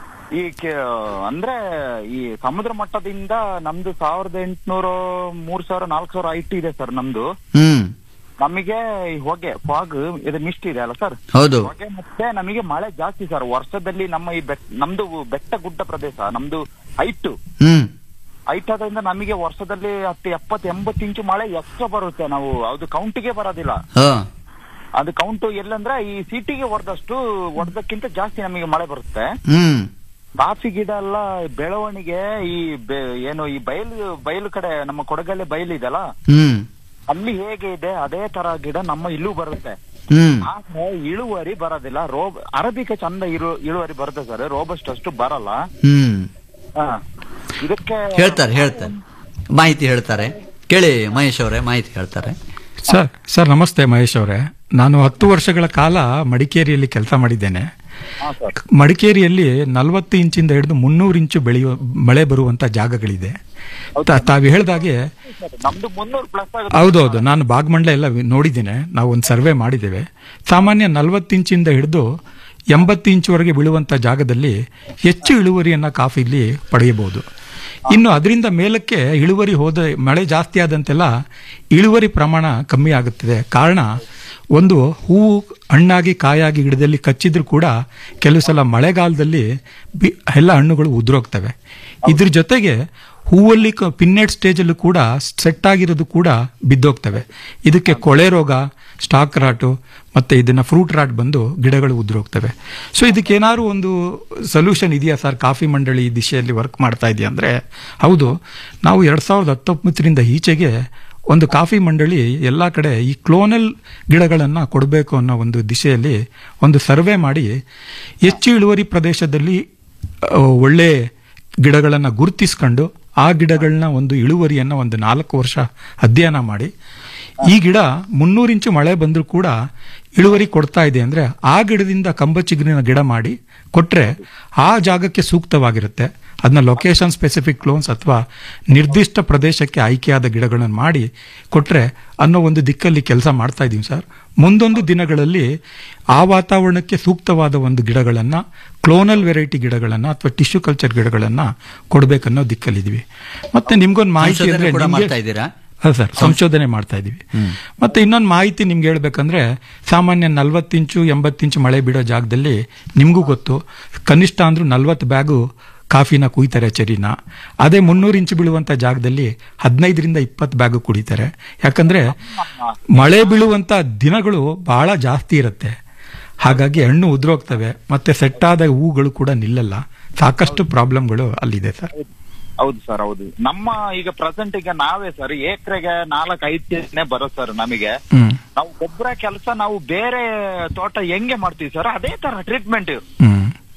ಈ ಕೆ- ಅಂದ್ರೆ ಈ ಸಮುದ್ರ ಮಟ್ಟದಿಂದ ನಮ್ದು ಸಾವಿರದ ಎಂಟುನೂರು ಮೂರ್ ಸಾವಿರ ನಾಲ್ಕು ಸಾವಿರ ಹೈಟ್ ಇದೆ ಸರ್ ನಮ್ದು ಹ್ಮ್ ನಮಗೆ ಈ ಹೊಗೆ ಫಾಗ್ ಇದು ಮಿಸ್ಟ್ ಇದೆ ಅಲ್ಲ ಸರ್ ಹೌದು ಹೊಗೆ ಮತ್ತೆ ನಮಗೆ ಮಳೆ ಜಾಸ್ತಿ ಸರ್ ವರ್ಷದಲ್ಲಿ ನಮ್ಮ ಈ ಬೆಟ್ ನಮ್ದು ಬೆಟ್ಟ ಗುಡ್ಡ ಪ್ರದೇಶ ನಮ್ದು ಹೈಟ್ ಹ್ಮ್ ಹೈಟ್ ಆದ್ರಿಂದ ನಮಗೆ ವರ್ಷದಲ್ಲಿ ಹತ್ತು ಎಪ್ಪತ್ತು ಎಂಬತ್ತು ಇಂಚು ಮಳೆ ಎಕ್ಸ್ಟ್ರಾ ಬರುತ್ತೆ ನಾವು ಅದು ಕೌಂಟಿಗೆ ಬರೋದಿಲ್ಲ ಹ ಅದು ಕೌಂಟ್ ಎಲ್ಲಂದ್ರೆ ಈ ಸಿಟಿಗೆ ಹೊಡೆದಷ್ಟು ಹೊಡೆದಕ್ಕಿಂತ ಜಾಸ್ತಿ ನಮಗೆ ಮಳೆ ಬರುತ್ತೆ ಹ್ಮ್ ಕಾಫಿ ಗಿಡ ಎಲ್ಲ ಬೆಳವಣಿಗೆ ಈ ಬೆ- ಏನು ಈ ಬಯಲು ಬಯಲು ಕಡೆ ನಮ್ಮ ಕೊಡಗಲ್ಲೇ ಬಯಲು ಇದೆಲ್ಲ ಹ್ಮ್ ಅಲ್ಲಿ ಹೇಗೆ ಇದೆ ಅದೇ ತರ ಗಿಡ ನಮ್ಮ ಇಲ್ಲೂ ಬರುತ್ತೆ ಹ್ಮ್ ಆದ್ರೆ ಇಳುವರಿ ಬರೋದಿಲ್ಲ ರೋಬ್ ಅರಬಿಕ ಚಂದ ಇರು ಇಳುವರಿ ಬರುತ್ತೆ ಸರ್ ರೋಬಸ್ಟ್ ಅಷ್ಟು ಬರಲ್ಲ ಹ್ಮ್ ಹಾ. ಇದಕ್ಕೆ ಹೇಳ್ತಾರೆ ಹೇಳ್ತಾರೆ ಮಾಹಿತಿ ಹೇಳ್ತಾರೆ ಕೇಳಿ ಮಹೇಶ್ ಅವರೇ ಮಾಹಿತಿ ಹೇಳ್ತಾರೆ ಸರ್ ಸರ್ ನಮಸ್ತೆ ಮಹೇಶ್ ಅವರೇ ನಾನು ಹತ್ತು ವರ್ಷಗಳ ಕಾಲ ಮಡಿಕೇರಿಯಲ್ಲಿ ಕೆಲಸ ಮಾಡಿದ್ದೇನೆ ಹಾ ಸರ್ ಮಡಿಕೇರಿಯಲ್ಲಿ ನಲವತ್ತು ಇಂಚಿಂದ ಹಿಡಿದು ಮುನ್ನೂರು ಇಂಚು ಬೆಳೆಯುವ ಮಳೆ ಬರುವಂತ ಜಾಗಗಳಿದೆ ತಾ- ತಾವು ಹೇಳ್ದಾಗೆ ನಮ್ದು ಮುನ್ನೂರು ಪ್ಲಸ್ ಆಗುತ್ತೆ ಹೌದೌದು ನಾನು ಬಾಗ್ಮಂಡ್ಲ ಎಲ್ಲ ವಿ- ನೋಡಿದ್ದೇನೆ ನಾವು ಒಂದು ಸರ್ವೆ ಮಾಡಿದ್ದೇವೆ ಸಾಮಾನ್ಯ ನಲವತ್ತು ಇಂಚಿಂದ ಹಿಡಿದು ಎಂಬತ್ತು ಇಂಚುವರೆಗೆ ಬೀಳುವಂತ ಜಾಗದಲ್ಲಿ ಹೆಚ್ಚು ಇಳುವರಿಯನ್ನ ಕಾಫಿಲಿ ಪಡೆಯಬಹುದು ಇನ್ನು ಅದರಿಂದ ಮೇಲಕ್ಕೆ ಇಳುವರಿ ಹೋದ ಮಳೆ ಜಾಸ್ತಿ ಆದಂತೆಲ್ಲ ಇಳುವರಿ ಪ್ರಮಾಣ ಕಮ್ಮಿ ಆಗುತ್ತದೆ ಕಾರಣ ಒಂದು ಹೂವು ಹಣ್ಣಾಗಿ ಕಾಯಾಗಿ ಗಿಡದಲ್ಲಿ ಕಚ್ಚಿದ್ರು ಕೂಡ ಕೆಲವು ಸಲ ಮಳೆಗಾಲದಲ್ಲಿ ಬಿ- ಎಲ್ಲ ಹಣ್ಣುಗಳು ಉದುರೋಗ್ತವೆ ಇದ್ರ ಜೊತೆಗೆ ಹೂವಲ್ಲಿ ಪಿನ್ನೆಟ್ ಸ್ಟೇಜಲ್ಲೂ ಕೂಡ ಸೆಟ್ ಆಗಿರೋದು ಕೂಡ ಬಿದ್ದೋಗ್ತವೆ ಇದಕ್ಕೆ ಕೊಳೆ ರೋಗ ಸ್ಟಾಕ್ ರಾಟು ಮತ್ತೆ ಇದನ್ನ ಫ್ರೂಟ್ ರಾಟ್ ಬಂದು ಗಿಡಗಳು ಉದುರೋಗ್ತವೆ ಸೊ ಇದಕ್ಕೆ ಏನಾದ್ರು ಒಂದು ಸೊಲ್ಯೂಷನ್ ಇದೆಯಾ ಸರ್ ಕಾಫಿ ಮಂಡಳಿ ಈ ದಿಶೆಯಲ್ಲಿ ವರ್ಕ್ ಮಾಡ್ತಾ ಇದೆಯಾ ಅಂದ್ರೆ ಹೌದು ನಾವು ಎರಡ್ ಸಾವಿರದ ಹತ್ತೊಂಬತ್ತರಿಂದ ಈಚೆಗೆ ಒಂದು ಕಾಫಿ ಮಂಡಳಿ ಎಲ್ಲ ಕಡೆ ಈ ಕ್ಲೋನಲ್ ಗಿಡಗಳನ್ನು ಕೊಡಬೇಕು ಅನ್ನೋ ಒಂದು ದಿಶೆಯಲ್ಲಿ ಒಂದು ಸರ್ವೆ ಮಾಡಿ ಹೆಚ್ಚು ಇಳುವರಿ ಪ್ರದೇಶದಲ್ಲಿ ಆ, ಒಳ್ಳೆ ಗಿಡಗಳನ್ನು ಗುರುತಿಸ್ಕೊಂಡು ಆ ಗಿಡಗಳನ್ನ ಒಂದು ಇಳುವರಿಯನ್ನು ಒಂದು ನಾಲ್ಕು ವರ್ಷ ಅಧ್ಯಯನ ಮಾಡಿ ಈ ಗಿಡ ಮುನ್ನೂರು ಇಂಚು ಮಳೆ ಬಂದರೂ ಕೂಡ ಇಳುವರಿ ಕೊಡ್ತಾ ಇದೆ ಅಂದ್ರೆ ಆ ಗಿಡದಿಂದ ಕಂಬ ಚಿಗುರಿನ ಗಿಡ ಮಾಡಿ ಕೊಟ್ರೆ ಆ ಜಾಗಕ್ಕೆ ಸೂಕ್ತವಾಗಿರುತ್ತೆ ಅದನ್ನ ಲೊಕೇಶನ್ ಸ್ಪೆಸಿಫಿಕ್ ಲೋನ್ಸ್ ಅಥವಾ ನಿರ್ದಿಷ್ಟ ಪ್ರದೇಶಕ್ಕೆ ಆಯ್ಕೆಯಾದ ಗಿಡಗಳನ್ನು ಮಾಡಿ ಕೊಟ್ರೆ ಅನ್ನೋ ಒಂದು ದಿಕ್ಕಲ್ಲಿ ಕೆಲಸ ಮಾಡ್ತಾ ಇದೀವಿ ಸರ್ ಮುಂದೊಂದು ದಿನಗಳಲ್ಲಿ ಆ ವಾತಾವರಣಕ್ಕೆ ಸೂಕ್ತವಾದ ಒಂದು ಗಿಡಗಳನ್ನ ಕ್ಲೋನಲ್ ವೆರೈಟಿ ಗಿಡಗಳನ್ನ ಅಥವಾ ಟಿಶ್ಯೂ ಕಲ್ಚರ್ ಗಿಡಗಳನ್ನ ಕೊಡ್ಬೇಕನ್ನೋ ದಿಕ್ಕಲ್ಲಿದ್ದೀವಿ ಮತ್ತೆ ನಿಮ್ಗೊಂದು ಮಾಹಿತಿ ಸಂಶೋಧನೆ ಅಂದ್ರೆ ಕೂಡ ನಿಮ್ಗೆ- ಮಾಡ್ತಾ ಇದ್ದೀರಾ ಹೌದು ಸರ್ ಸಂಶೋಧನೆ ಮಾಡ್ತಾ ಇದೀವಿ ಮತ್ತೆ ಇನ್ನೊಂದು ಮಾಹಿತಿ ನಿಮ್ಗೆ ಹೇಳ್ಬೇಕಂದ್ರೆ ಸಾಮಾನ್ಯ ನಲ್ವತ್ತು ಇಂಚು ಎಂಬತ್ತು ಇಂಚು ಮಳೆ ಬೀಳೋ ಜಾಗದಲ್ಲಿ ನಿಮಗೂ ಗೊತ್ತು ಕನಿಷ್ಠ ಅಂದ್ರೂ ನಲ್ವತ್ತು ಬ್ಯಾಗು ಕಾಫಿನ ಕುಯ್ತಾರೆ ಚೆರಿನ ಅದೇ ಮುನ್ನೂರು ಇಂಚು ಬೀಳುವಂತ ಜಾಗದಲ್ಲಿ ಹದಿನೈದರಿಂದ ಇಪ್ಪತ್ತು ಬ್ಯಾಗು ಕುಡಿತಾರೆ ಯಾಕಂದ್ರೆ ಮಳೆ ಬೀಳುವಂತ ದಿನಗಳು ಬಹಳ ಜಾಸ್ತಿ ಇರುತ್ತೆ ಹಾಗಾಗಿ ಹಣ್ಣು ಉದುರೋಗ್ತವೆ ಮತ್ತೆ ಸೆಟ್ಟಾದ ಹೂಗಳು ಕೂಡ ನಿಲ್ಲಲ್ಲ ಸಾಕಷ್ಟು ಪ್ರಾಬ್ಲಮ್ಗಳು ಅಲ್ಲಿದೆ ಸರ್ ಹೌದು ಸರ್ ಹೌದು ನಮ್ಮ ಈಗ ಪ್ರೆಸೆಂಟ್ ಈಗ ನಾವೇ ಸರ್ ಏಕ್ರೆಗೆ ನಾಲ್ಕು ಐದು ಕೆಜಿನೇ ಬರೋದು ಸರ್ ನಮಗೆ ಹ್ಮ್ ನಾವು ಗೊಬ್ಬರ ಕೆಲಸ ನಾವು ಬೇರೆ ತೋಟ ಹೆಂಗೆ ಮಾಡ್ತೀವಿ ಸರ್ ಅದೇ ತರ ಟ್ರೀಟ್ಮೆಂಟ್ ಹ್ಮ್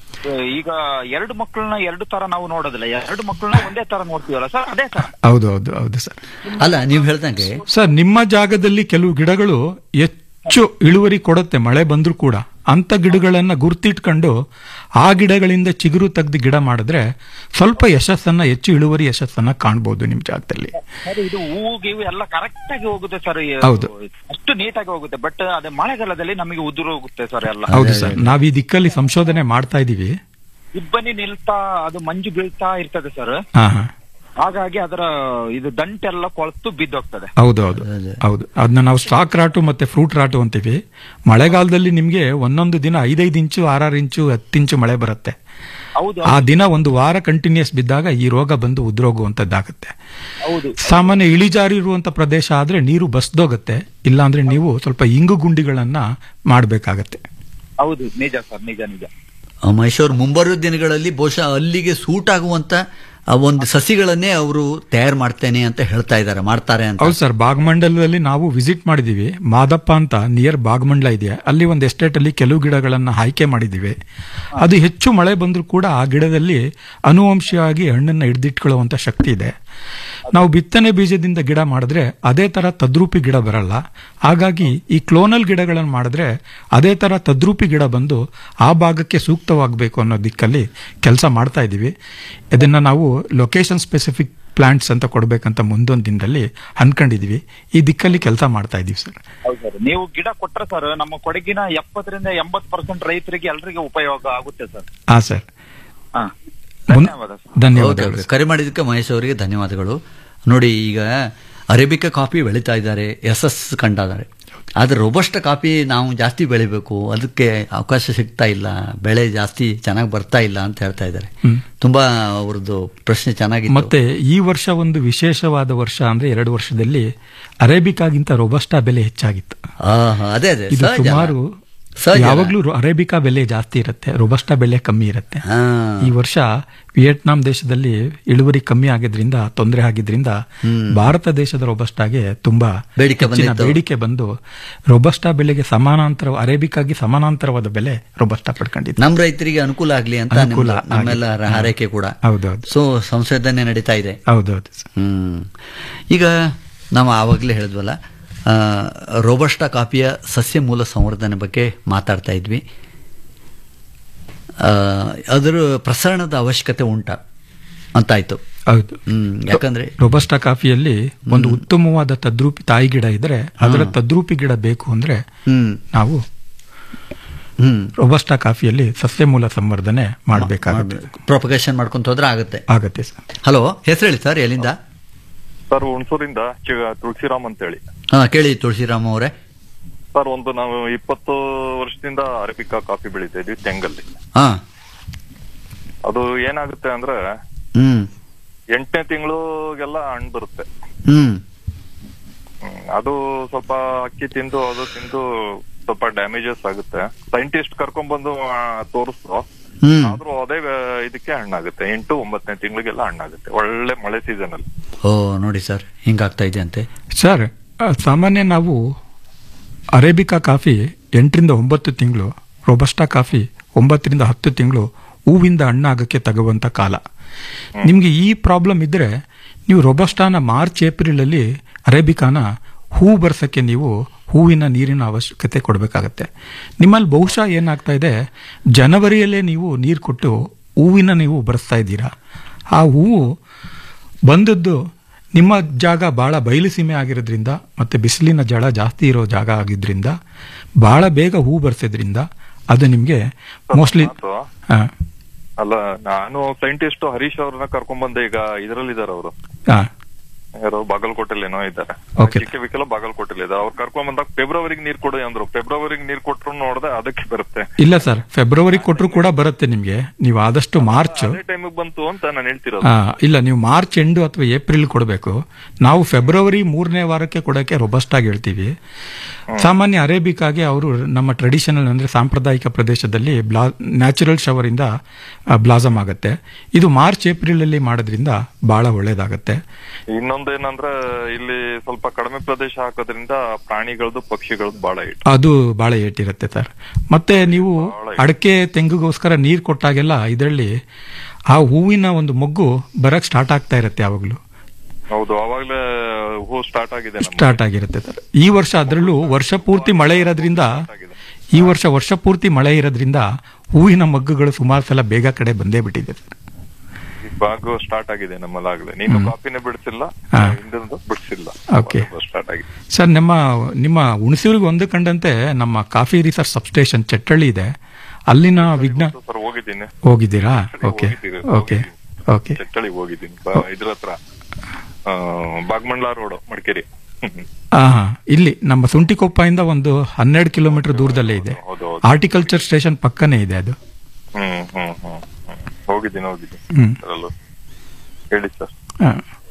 ಈಗ ಎರಡು ಮಕ್ಕಳನ್ನ ಎರಡು ತರ ನಾವು ನೋಡೋದಿಲ್ಲ ಎರಡು ಮಕ್ಕಳನ್ನ ಒಂದೇ ತರ ನೋಡ್ತೀವಲ್ಲ ಸರ್ ಅದೇ ತರ ಹೌದು ಹೌದು ಹೌದು ಸರ್ ಅಲ್ಲ ನೀವು ಹೇಳ್ದಂಗೆ ಸರ್ ನಿಮ್ಮ ಜಾಗದಲ್ಲಿ ಕೆಲವು ಗಿಡಗಳು ಹೆಚ್ಚು ಇಳುವರಿ ಕೊಡುತ್ತೆ ಮಳೆ ಬಂದ್ರೂ ಕೂಡ ಅಂತ ಗಿಡಗಳನ್ನ ಗುರ್ತಿಟ್ಕೊಂಡು ಆ ಗಿಡಗಳಿಂದ ಚಿಗುರು ತೆಗೆದು ಗಿಡ ಮಾಡಿದ್ರೆ ಸ್ವಲ್ಪ ಯಶಸ್ಸನ್ನ ಹೆಚ್ಚು ಇಳುವರಿ ಯಶಸ್ಸನ್ನ ಕಾಣ್ಬೋದು ನಿಮ್ ಜಾಗದಲ್ಲಿ ಸರ್ ಇದು ಹೂವು ಗೀವು ಎಲ್ಲ ಕರೆಕ್ಟ್ ಆಗಿ ಹೋಗುತ್ತೆ ಸರ್ ಹೌದು. ಅಷ್ಟು ನೀಟಾಗಿ ಹೋಗುತ್ತೆ ಬಟ್ ಅದೇ ಮಳೆಗಾಲದಲ್ಲಿ ನಮಗೆ ಉದುರು ಹೋಗುತ್ತೆ ಸರ್ ಎಲ್ಲ ಹೌದು ಸರ್ ನಾವ್ ಈ ದಿಕ್ಕಲ್ಲಿ ಸಂಶೋಧನೆ ಮಾಡ್ತಾ ಇದೀವಿ ಇಬ್ಬನಿ ನಿಲ್ತಾ ಅದು ಮಂಜು ಬೀಳ್ತಾ ಇರ್ತದೆ ಸರ್ ಹಾ ಹಾ ಹಾಗಾಗಿ ಅದರ ಇದು ದಂಟೆಲ್ಲ ಕೊಳತು ಬಿದ್ದೋಗ್ತದೆ ಹೌದು ಹೌದು ಹೌದು ಅದನ್ನ ನಾವು ಸ್ಟಾಕ್ ರಾಟು ಮತ್ತೆ ಫ್ರೂಟ್ ರಾಟು ಅಂತೀವಿ ಮಳೆಗಾಲದಲ್ಲಿ ನಿಮ್ಗೆ ಒಂದೊಂದು ದಿನ ಐದೈದು ಇಂಚು ಆರಾರು ಇಂಚು ಹತ್ತು ಇಂಚು ಮಳೆ ಬರುತ್ತೆ ಹೌದು ಆ ದಿನ ಒಂದು ವಾರ ಕಂಟಿನ್ಯೂಸ್ ಬಿದ್ದಾಗ ಈ ರೋಗ ಬಂದು ಉದ್ರೋಗುವಂತದ್ದಾಗತ್ತೆ ಹೌದು ಸಾಮಾನ್ಯ ಇಳಿಜಾರು ಇರುವಂತ ಪ್ರದೇಶ ಆದ್ರೆ ನೀರು ಬಸ್ದೋಗತ್ತೆ ಇಲ್ಲಾಂದ್ರೆ ನೀವು ಸ್ವಲ್ಪ ಇಂಗು ಗುಂಡಿಗಳನ್ನ ಮಾಡಬೇಕಾಗತ್ತೆ ಹೌದು ನಿಜ ಸರ್ ನಿಜ ನಿಜ ಆ, ಮಹೇಶ್ವರ್ ಮುಂಬರುವ ದಿನಗಳಲ್ಲಿ ಬಹುಶಃ ಅಲ್ಲಿಗೆ ಸೂಟ್ ಆಗುವಂತ ಆ ಒಂದು ಸಸಿಗಳನ್ನೇ ಅವರು ತಯಾರು ಮಾಡ್ತೇನೆ ಅಂತ ಹೇಳ್ತಾ ಇದ್ದಾರೆ ಮಾಡ್ತಾರೆ ಅಂತ ಹೌದು ಸರ್ ಬಾಗಮಂಡಲದಲ್ಲಿ ನಾವು ವಿಸಿಟ್ ಮಾಡಿದೀವಿ ಮಾದಪ್ಪ ಅಂತ ನಿಯರ್ ಬಾಗಮಂಡಲ ಇದೆ ಅಲ್ಲಿ ಒಂದು ಎಸ್ಟೇಟ್ ಅಲ್ಲಿ ಕೆಲವು ಗಿಡಗಳನ್ನ ಆಯ್ಕೆ ಮಾಡಿದೀವಿ ಅದು ಹೆಚ್ಚು ಮಳೆ ಬಂದರೂ ಕೂಡ ಆ ಗಿಡದಲ್ಲಿ ಅನುವಂಶಿಯಾಗಿ ಹಣ್ಣನ್ನ ಹಿಡಿದಿಟ್ಕೊಳ್ಳುವಂತ ಶಕ್ತಿ ಇದೆ ನಾವು ಬಿತ್ತನೆ ಬೀಜದಿಂದ ಗಿಡ ಮಾಡಿದ್ರೆ ಅದೇ ತರ ತದ್ರೂಪಿ ಗಿಡ ಬರಲ್ಲ ಹಾಗಾಗಿ ಈ ಕ್ಲೋನಲ್ ಗಿಡಗಳನ್ನು ಮಾಡಿದ್ರೆ ಅದೇ ತರ ತದ್ರೂಪಿ ಗಿಡ ಬಂದು ಆ ಭಾಗಕ್ಕೆ ಸೂಕ್ತವಾಗಬೇಕು ಅನ್ನೋ ದಿಕ್ಕಲ್ಲಿ ಕೆಲಸ ಮಾಡ್ತಾ ಇದ್ದೀವಿ ಇದನ್ನ ನಾವು ಲೊಕೇಶನ್ ಸ್ಪೆಸಿಫಿಕ್ ಪ್ಲಾಂಟ್ಸ್ ಅಂತ ಕೊಡಬೇಕಂತ ಮುಂದೊಂದು ದಿನದಲ್ಲಿ ಅನ್ಕೊಂಡಿದೀವಿ ಈ ದಿಕ್ಕಲ್ಲಿ ಕೆಲಸ ಮಾಡ್ತಾ ಇದ್ದೀವಿ ಸರ್ ಹೌದು ಸರ್ ನೀವು ಗಿಡ ಕೊಟ್ರೆ ಸರ್ ನಮ್ಮ ಕೊಡಗಿನ ಎಪ್ಪತ್ತರಿಂದ ಎಂಬತ್ತು ಪರ್ಸೆಂಟ್ ರೈತರಿಗೆ ಎಲ್ರಿಗೂ ಉಪಯೋಗ ಆಗುತ್ತೆ ಸರ್ ಹಾ ಸರ್ ಹಾ ಮುನ್- ಧನ್ಯವಾದ ಸರ್ ಓಕೆ, ಧನ್ಯವಾದಗಳು ಓಕೆ. ಕರೆ ಮಾಡಿದ್ದಕ್ಕೆ ಮಹೇಶ್ ಅವರಿಗೆ ಧನ್ಯವಾದಗಳು ನೋಡಿ ಈಗ ಅರೇಬಿಕಾ ಕಾಫಿ ಬೆಳೀತಾ ಇದ್ದಾರೆ ಯಶಸ್ ಕಂಡಿದ್ದಾರೆ ಆದ್ರೆ ರೋಬಸ್ಟ ಕಾಫಿ ನಾವು ಜಾಸ್ತಿ ಬೆಳಿಬೇಕು ಅದಕ್ಕೆ ಅವಕಾಶ ಸಿಗ್ತಾ ಇಲ್ಲ ಬೆಳೆ ಜಾಸ್ತಿ ಚೆನ್ನಾಗಿ ಬರ್ತಾ ಇಲ್ಲ ಅಂತ ಹೇಳ್ತಾ ಇದ್ದಾರೆ ತುಂಬಾ ಅವ್ರದ್ದು ಪ್ರಶ್ನೆ ಚೆನ್ನಾಗಿತ್ತು ಮತ್ತೆ ಈ ವರ್ಷ ಒಂದು ವಿಶೇಷವಾದ ವರ್ಷ ಅಂದ್ರೆ ಎರಡು ವರ್ಷದಲ್ಲಿ ಅರೇಬಿಕಾಗಿಂತ ರೊಬಸ್ಟಾ ಬೆಲೆ ಹೆಚ್ಚಾಗಿತ್ತು ಆ, ಹಾ, ಅದೇ ಅದೇ ಇದು ಸಹಜ. ಸುಮಾರು ಸಹಜ. ಯಾವಾಗ್ಲೂ ರು- ಅರೇಬಿಕಾ ಬೆಲೆ ಜಾಸ್ತಿ ಇರುತ್ತೆ ರೊಬಸ್ಟಾ ಬೆಲೆ ಕಮ್ಮಿ ಇರುತ್ತೆ ಹಾ. ಈ ವರ್ಷ ವಿಯೆಟ್ನಾಂ ದೇಶದಲ್ಲಿ ಇಳುವರಿ ಕಮ್ಮಿ ಆಗಿದ್ರಿಂದ ತೊಂದರೆ ಆಗಿದ್ರಿಂದ ಭಾರತ ದೇಶದ ರೊಬಸ್ಟಾಗೆ ತುಂಬಾ ಬೇಡಿಕೆ ಹೆಚ್ಚಿನ ಬಂದಿತ್ತು. ಬೇಡಿಕೆ ಬಂದು ರೊಬಸ್ಟಾ ಬೆಲೆಗೆ ಸಮಾನಾಂತರ ಅರೇಬಿಕಾಗಿ ಸಮಾನಾಂತರವಾದ ಬೆಲೆ ರೊಬಸ್ಟಾ ಪಡ್ಕೊಂಡಿದೆ ನಮ್ಮ ರೈತರಿಗೆ ಅನುಕೂಲ ಆಗ್ಲಿ ಅಂತ ಅನುಕೂಲ ನಿಮ್ದು- ನಮ್ಮೆಲ್ಲ ಆಗಿದೆ. ಹಾರೈಕೆ ಕೂಡ ಹೌದೌದು ಸೊ ಸಂಶೋಧನೆ ನಡೀತಾ ಇದೆ ಹೌದೌದು ಸರ್. ಹ್ಮ್ ಈಗ ನಾವು ಆವಾಗಲೇ ಹೇಳಿದ್ವಲ್ಲ ಆ, ರೋಬಸ್ಟಾ ಕಾಫಿಯ ಸಸ್ಯ ಮೂಲ ಸಂವರ್ಧನೆ ಬಗ್ಗೆ ಮಾತಾಡ್ತಾ ಇದ್ವಿ ಆ, ಅದರ ಪ್ರಸರಣದ ಅವಶ್ಯಕತೆ ಉಂಟಾ ಅಂತಾಯ್ತು ಹೌದು ಹ್ಮ್ ಯಾಕಂದ್ರೆ ರೊಬಸ್ಟಾ ಕಾಫಿಯಲ್ಲಿ ಒಂದು ಉತ್ತಮವಾದ ತದ್ರೂಪಿ ತಾಯಿ ಗಿಡ ಇದ್ರೆ ಅದರ ತದ್ರೂಪಿ ಗಿಡ ಬೇಕು ಅಂದ್ರೆ ಹ್ಮ್ ನಾವು ಹ್ಮ್ ರೊಬಸ್ಟಾ ಕಾಫಿಯಲ್ಲಿ ಸಸ್ಯ ಮೂಲ ಸಂವರ್ಧನೆ ಮಾಡಬೇಕಾಗುತ್ತೆ ಪ್ರೊಪಗೇಷನ್ ಮಾಡ್ಕೊಂತ ಹೋದ್ರೆ ಆಗುತ್ತೆ ಆಗತ್ತೆ ಸರ್ ಹಲೋ ಹೆಸರು ಹೇಳಿ ಸರ್ ಎಲ್ಲಿಂದ ಸರ್ ಹುಣಸೂರಿಂದ ಚಿ- ತುಳಸಿರಾಮ್ ಅಂತೇಳಿ ಹಾ ಕೇಳಿ ತುಳಸಿರಾಮ್ ಅವರೇ ಸರ್ ಒಂದು ನಾವು ಇಪ್ಪತ್ತು ವರ್ಷದಿಂದ ಅರೇಬಿಕಾ ಕಾಫಿ ಬೆಳಿತಾ ಇದ್ವಿ ತೆಂಗಲ್ಲಿ ಹಾ ಅದು ಏನಾಗುತ್ತೆ ಅಂದ್ರೆ ಹ್ಮ್ ಎಂಟನೇ ತಿಂಗಳಿಗೆಲ್ಲ ಹಣ್ಣು ಬರುತ್ತೆ ಹ್ಮ್ ಹ್ಮ್, ಅದು ಸ್ವಲ್ಪ ಅಕ್ಕಿ ತಿಂದು ಅದು ತಿಂದು ಸ್ವಲ್ಪ ಡ್ಯಾಮೇಜಸ್ ಆಗುತ್ತೆ ಸೈಂಟಿಸ್ಟ್ ಕರ್ಕೊಂಡ್ ಬಂದು ಆ, ತೋರಿಸ್ರು ಹ್ಮ್ ಆದ್ರೂ ಅದೇ ಆ, ಇದಕ್ಕೆ ಹಣ್ಣಾಗುತ್ತೆ ಎಂಟು ಒಂಬತ್ತನೇ ತಿಂಗಳಿಗೆಲ್ಲ ಹಣ್ಣಾಗುತ್ತೆ ಒಳ್ಳೆ ಮಳೆ ಸೀಸನ್ ಅಲ್ಲಿ ಓ ನೋಡಿ ಸರ್ ಹಿಂಗಾಗ್ತಾ ಇದೆ ಅಂತೆ ಸರ್ ಆ, ಸಾಮಾನ್ಯ ನಾವು ಅರೇಬಿಕಾ ಕಾಫಿ ಎಂಟರಿಂದ ಒಂಬತ್ತು ತಿಂಗಳು ರೊಬಸ್ಟಾ ಕಾಫಿ ಒಂಬತ್ತರಿಂದ ಹತ್ತು ತಿಂಗಳು ಹೂವಿಂದ ಹಣ್ಣಾಗಕ್ಕೆ ತಗುವಂತ ಕಾಲ ನಿಮಗೆ ಈ ಪ್ರಾಬ್ಲಮ್ ಇದ್ರೆ ನೀವು ರೊಬಸ್ಟಾನ ಮಾರ್ಚ್ ಏಪ್ರಿಲ್ ಅಲ್ಲಿ ಅರೇಬಿಕಾನ ಹೂ ಬರ್ಸಕ್ಕೆ ನೀವು ಹೂವಿನ ನೀರಿನ ಅವಶ್ಯಕತೆ ಕೊಡಬೇಕಾಗತ್ತೆ ನಿಮ್ಮಲ್ಲಿ ಬಹುಶಃ ಏನಾಗ್ತಾ ಇದೆ ಜನವರಿಯಲ್ಲೇ ನೀವು ನೀರು ಕೊಟ್ಟು ಹೂವಿನ ನೀವು ಬರೆಸ್ತಾ ಇದ್ದೀರಾ ಆ ಹೂವು ಬಂದದ್ದು ನಿಮ್ಮ ಜಾಗ ಬಹಳ ಬಯಲು ಸೀಮೆ ಆಗಿರೋದ್ರಿಂದ ಮತ್ತೆ ಬಿಸಿಲಿನ ಜಳ ಜಾಸ್ತಿ ಇರೋ ಜಾಗ ಆಗಿದ್ರಿಂದ ಬಹಳ ಬೇಗ ಹೂ ಬರ್ಸೋದ್ರಿಂದ ಅದು ನಿಮಗೆ ಮೋಸ್ಟ್ಲಿ ಮಾತು ಅಲ್ಲ ನಾನು ಸೈಂಟಿಸ್ಟ್ ಹರೀಶ್ ಅವ್ರನ್ನ ಕರ್ಕೊಂಡ್ ಬಂದೆ ಈಗ ಇದ್ರಲ್ಲಿದ್ದಾರೆ ಅವರು ಯಾರೋ ಬಾಗಲಕೋಟೆಲ್ ಏನೋ ಇದ್ದಾರೆ Okay. ಚಿಕ್ಕ ವಿಕಲ ಬಾಗಲಕೋಟೆಲ್ ಇದ್ದಾರೆ ಅವ್ರು ಕರ್ಕೊಂಡ್ ಬಂದಾಗ ಫೆಬ್ರವರಿಗೆ ನೀರ್ ಕೊಡಿ ಅಂದ್ರು ಫೆಬ್ರವರಿಗೆ ನೀರ್ ಕೊಟ್ರು ನೋಡ್ದೆ ಅದಕ್ಕೆ ಬರುತ್ತೆ ಇಲ್ಲ ಸರ್ ಫೆಬ್ರವರಿ ಕೊಟ್ಟರು ಕೂಡ ಬರುತ್ತೆ ನಿಮಗೆ ನೀವು ಆದಷ್ಟು ಮಾರ್ಚ್ ಅದೇ ಟೈಮಿಗೆ ಬಂತು ಅಂತ ನಾನು ಹೇಳ್ತಿರೋದು ಆ, ಇಲ್ಲ ನೀವು ಮಾರ್ಚ್ ಎಂಡು ಅಥವಾ ಏಪ್ರಿಲ್ ಕೊಡಬೇಕು ನಾವು ಫೆಬ್ರವರಿ ಮೂರನೇ ವಾರಕ್ಕೆ ಕೊಡೋಕೆ ರೊಬಸ್ಟ್ ಆಗಿ ಹೇಳ್ತೀವಿ ಸಾಮಾನ್ಯ ಅರೇಬಿಕಾಗೆ ಅವರು ನಮ್ಮ ಟ್ರೆಡಿಷನಲ್ ಅಂದ್ರೆ ಸಾಂಪ್ರದಾಯಿಕ ಪ್ರದೇಶದಲ್ಲಿ ಬ್ಲಾ ನ್ಯಾಚುರಲ್ ಶವರ್ ಇಂದ ಬ್ಲಾಸಮ್ ಆಗುತ್ತೆ ಇದು ಮಾರ್ಚ್ ಏಪ್ರಿಲ್ ಅಲ್ಲಿ ಮಾಡೋದ್ರಿಂದ ಬಹಳ ಒಳ್ಳೇದಾಗತ್ತೆ ಇನ್ನೊಂದೇನಂದ್ರೆ ಇಲ್ಲಿ ಸ್ವಲ್ಪ ಕಡಿಮೆ ಪ್ರದೇಶ ಹಾಕೋದ್ರಿಂದ ಪ್ರಾಣಿಗಳದ್ದು ಪಕ್ಷಿಗಳದ್ದು ಬಹಳ ಇಟ್ಟು ಅದು ಬಹಳ ಏಟಿರುತ್ತೆ ಸರ್ ಮತ್ತೆ ನೀವು ಅಡಕೆ ತೆಂಗಿಗೋಸ್ಕರ ನೀರು ಕೊಟ್ಟಾಗೆಲ್ಲ ಇದರಲ್ಲಿ ಆ ಹೂವಿನ ಒಂದು ಮೊಗ್ಗು ಬರಕ್ ಸ್ಟಾರ್ಟ್ ಆಗ್ತಾ ಇರುತ್ತೆ ಯಾವಾಗಲೂ ಹೌದು ಅವಾಗ್ಲೇ ಹೂ ಸ್ಟಾರ್ಟ್ ಆಗಿದೆ ನಮ್ಗೆ. ಸ್ಟಾರ್ಟ್ ಆಗಿರುತ್ತೆ ಸರ್ ಈ ವರ್ಷ ಅದರಲ್ಲೂ ವರ್ಷ ಪೂರ್ತಿ ಮಳೆ ಇರೋದ್ರಿಂದ ಈ ವರ್ಷ ವರ್ಷ ಪೂರ್ತಿ ಮಳೆ ಇರೋದ್ರಿಂದ ಹೂವಿನ ಮಗ್ಗುಗಳು ಸುಮಾರು ಸಲ ಬೇಗ ಕಡೆ ಬಂದೇ ಬಿಟ್ಟಿದೆ ಸರ್ ಈ ಬಾಗು ಸ್ಟಾರ್ಟ್ ಆಗಿದೆ ನಮ್ಮಲ್ಲಾಗ್ಲೇ ನೀನು ಕಾಫಿನೇ ಬಿಡಿಸಿಲ್ಲ ಹಾ. ಹಿಂದಿಂದ ಬಿಡಿಸಿಲ್ಲ Okay. ಸ್ಟಾರ್ಟ್ ಆಗಿದೆ ಸರ್ ನಿಮ್ಮ ನಿಮ್ಮ ಹುಣಸೂರಿಗೆ ಒಂದು ಕಂಡಂತೆ ನಮ್ಮ ಕಾಫಿ ರಿಸರ್ಚ್ ಸಬ್ಸ್ಟೇಷನ್ ಚಟ್ಟಳ್ಳಿ ಇದೆ ಅಲ್ಲಿನ ವಿಜ್ಞಾನ ಸರ್ ಹೋಗಿದ್ದೀನಿ ಹೋಗಿದ್ದೀರಾ ಓಕೆ ಹೋಗಿದ್ದೀವಿ, ಓಕೆ ಓಕೆ ಚಟ್ಟಳಿಗೆ ಹೋಗಿದ್ದೀನಿ ಬ- ಇದ್ರ ಹತ್ರ ಆ, ಬಾಗಮಂಡ್ಲಾ ರೋಡ್ ಮಡಿಕೇರಿ ಹಾ ಹಾ ಇಲ್ಲಿ ನಮ್ಮ ಸುಂಟಿಕೊಪ್ಪದಿಂದ ಒಂದು ಹನ್ನೆರಡು ಕಿಲೋಮೀಟರ್ ದೂರದಲ್ಲೇ ಇದೆ ಹೌದು, ಹೌದು. ಆರ್ಟಿಕಲ್ಚರ್ ಸ್ಟೇಷನ್ ಪಕ್ಕನೇ ಇದೆ ಅದು ಹ್ಮ್ ಹ್ಮ್ ಹ್ಮ್ ಹ್ಮ್. ಹೋಗಿದ್ದೀನಿ ಹೋಗಿದ್ದೀನಿ ಹ್ಮ್. ಅದರಲ್ಲೂ ಹೇಳಿ ಸರ್ ಹಾ.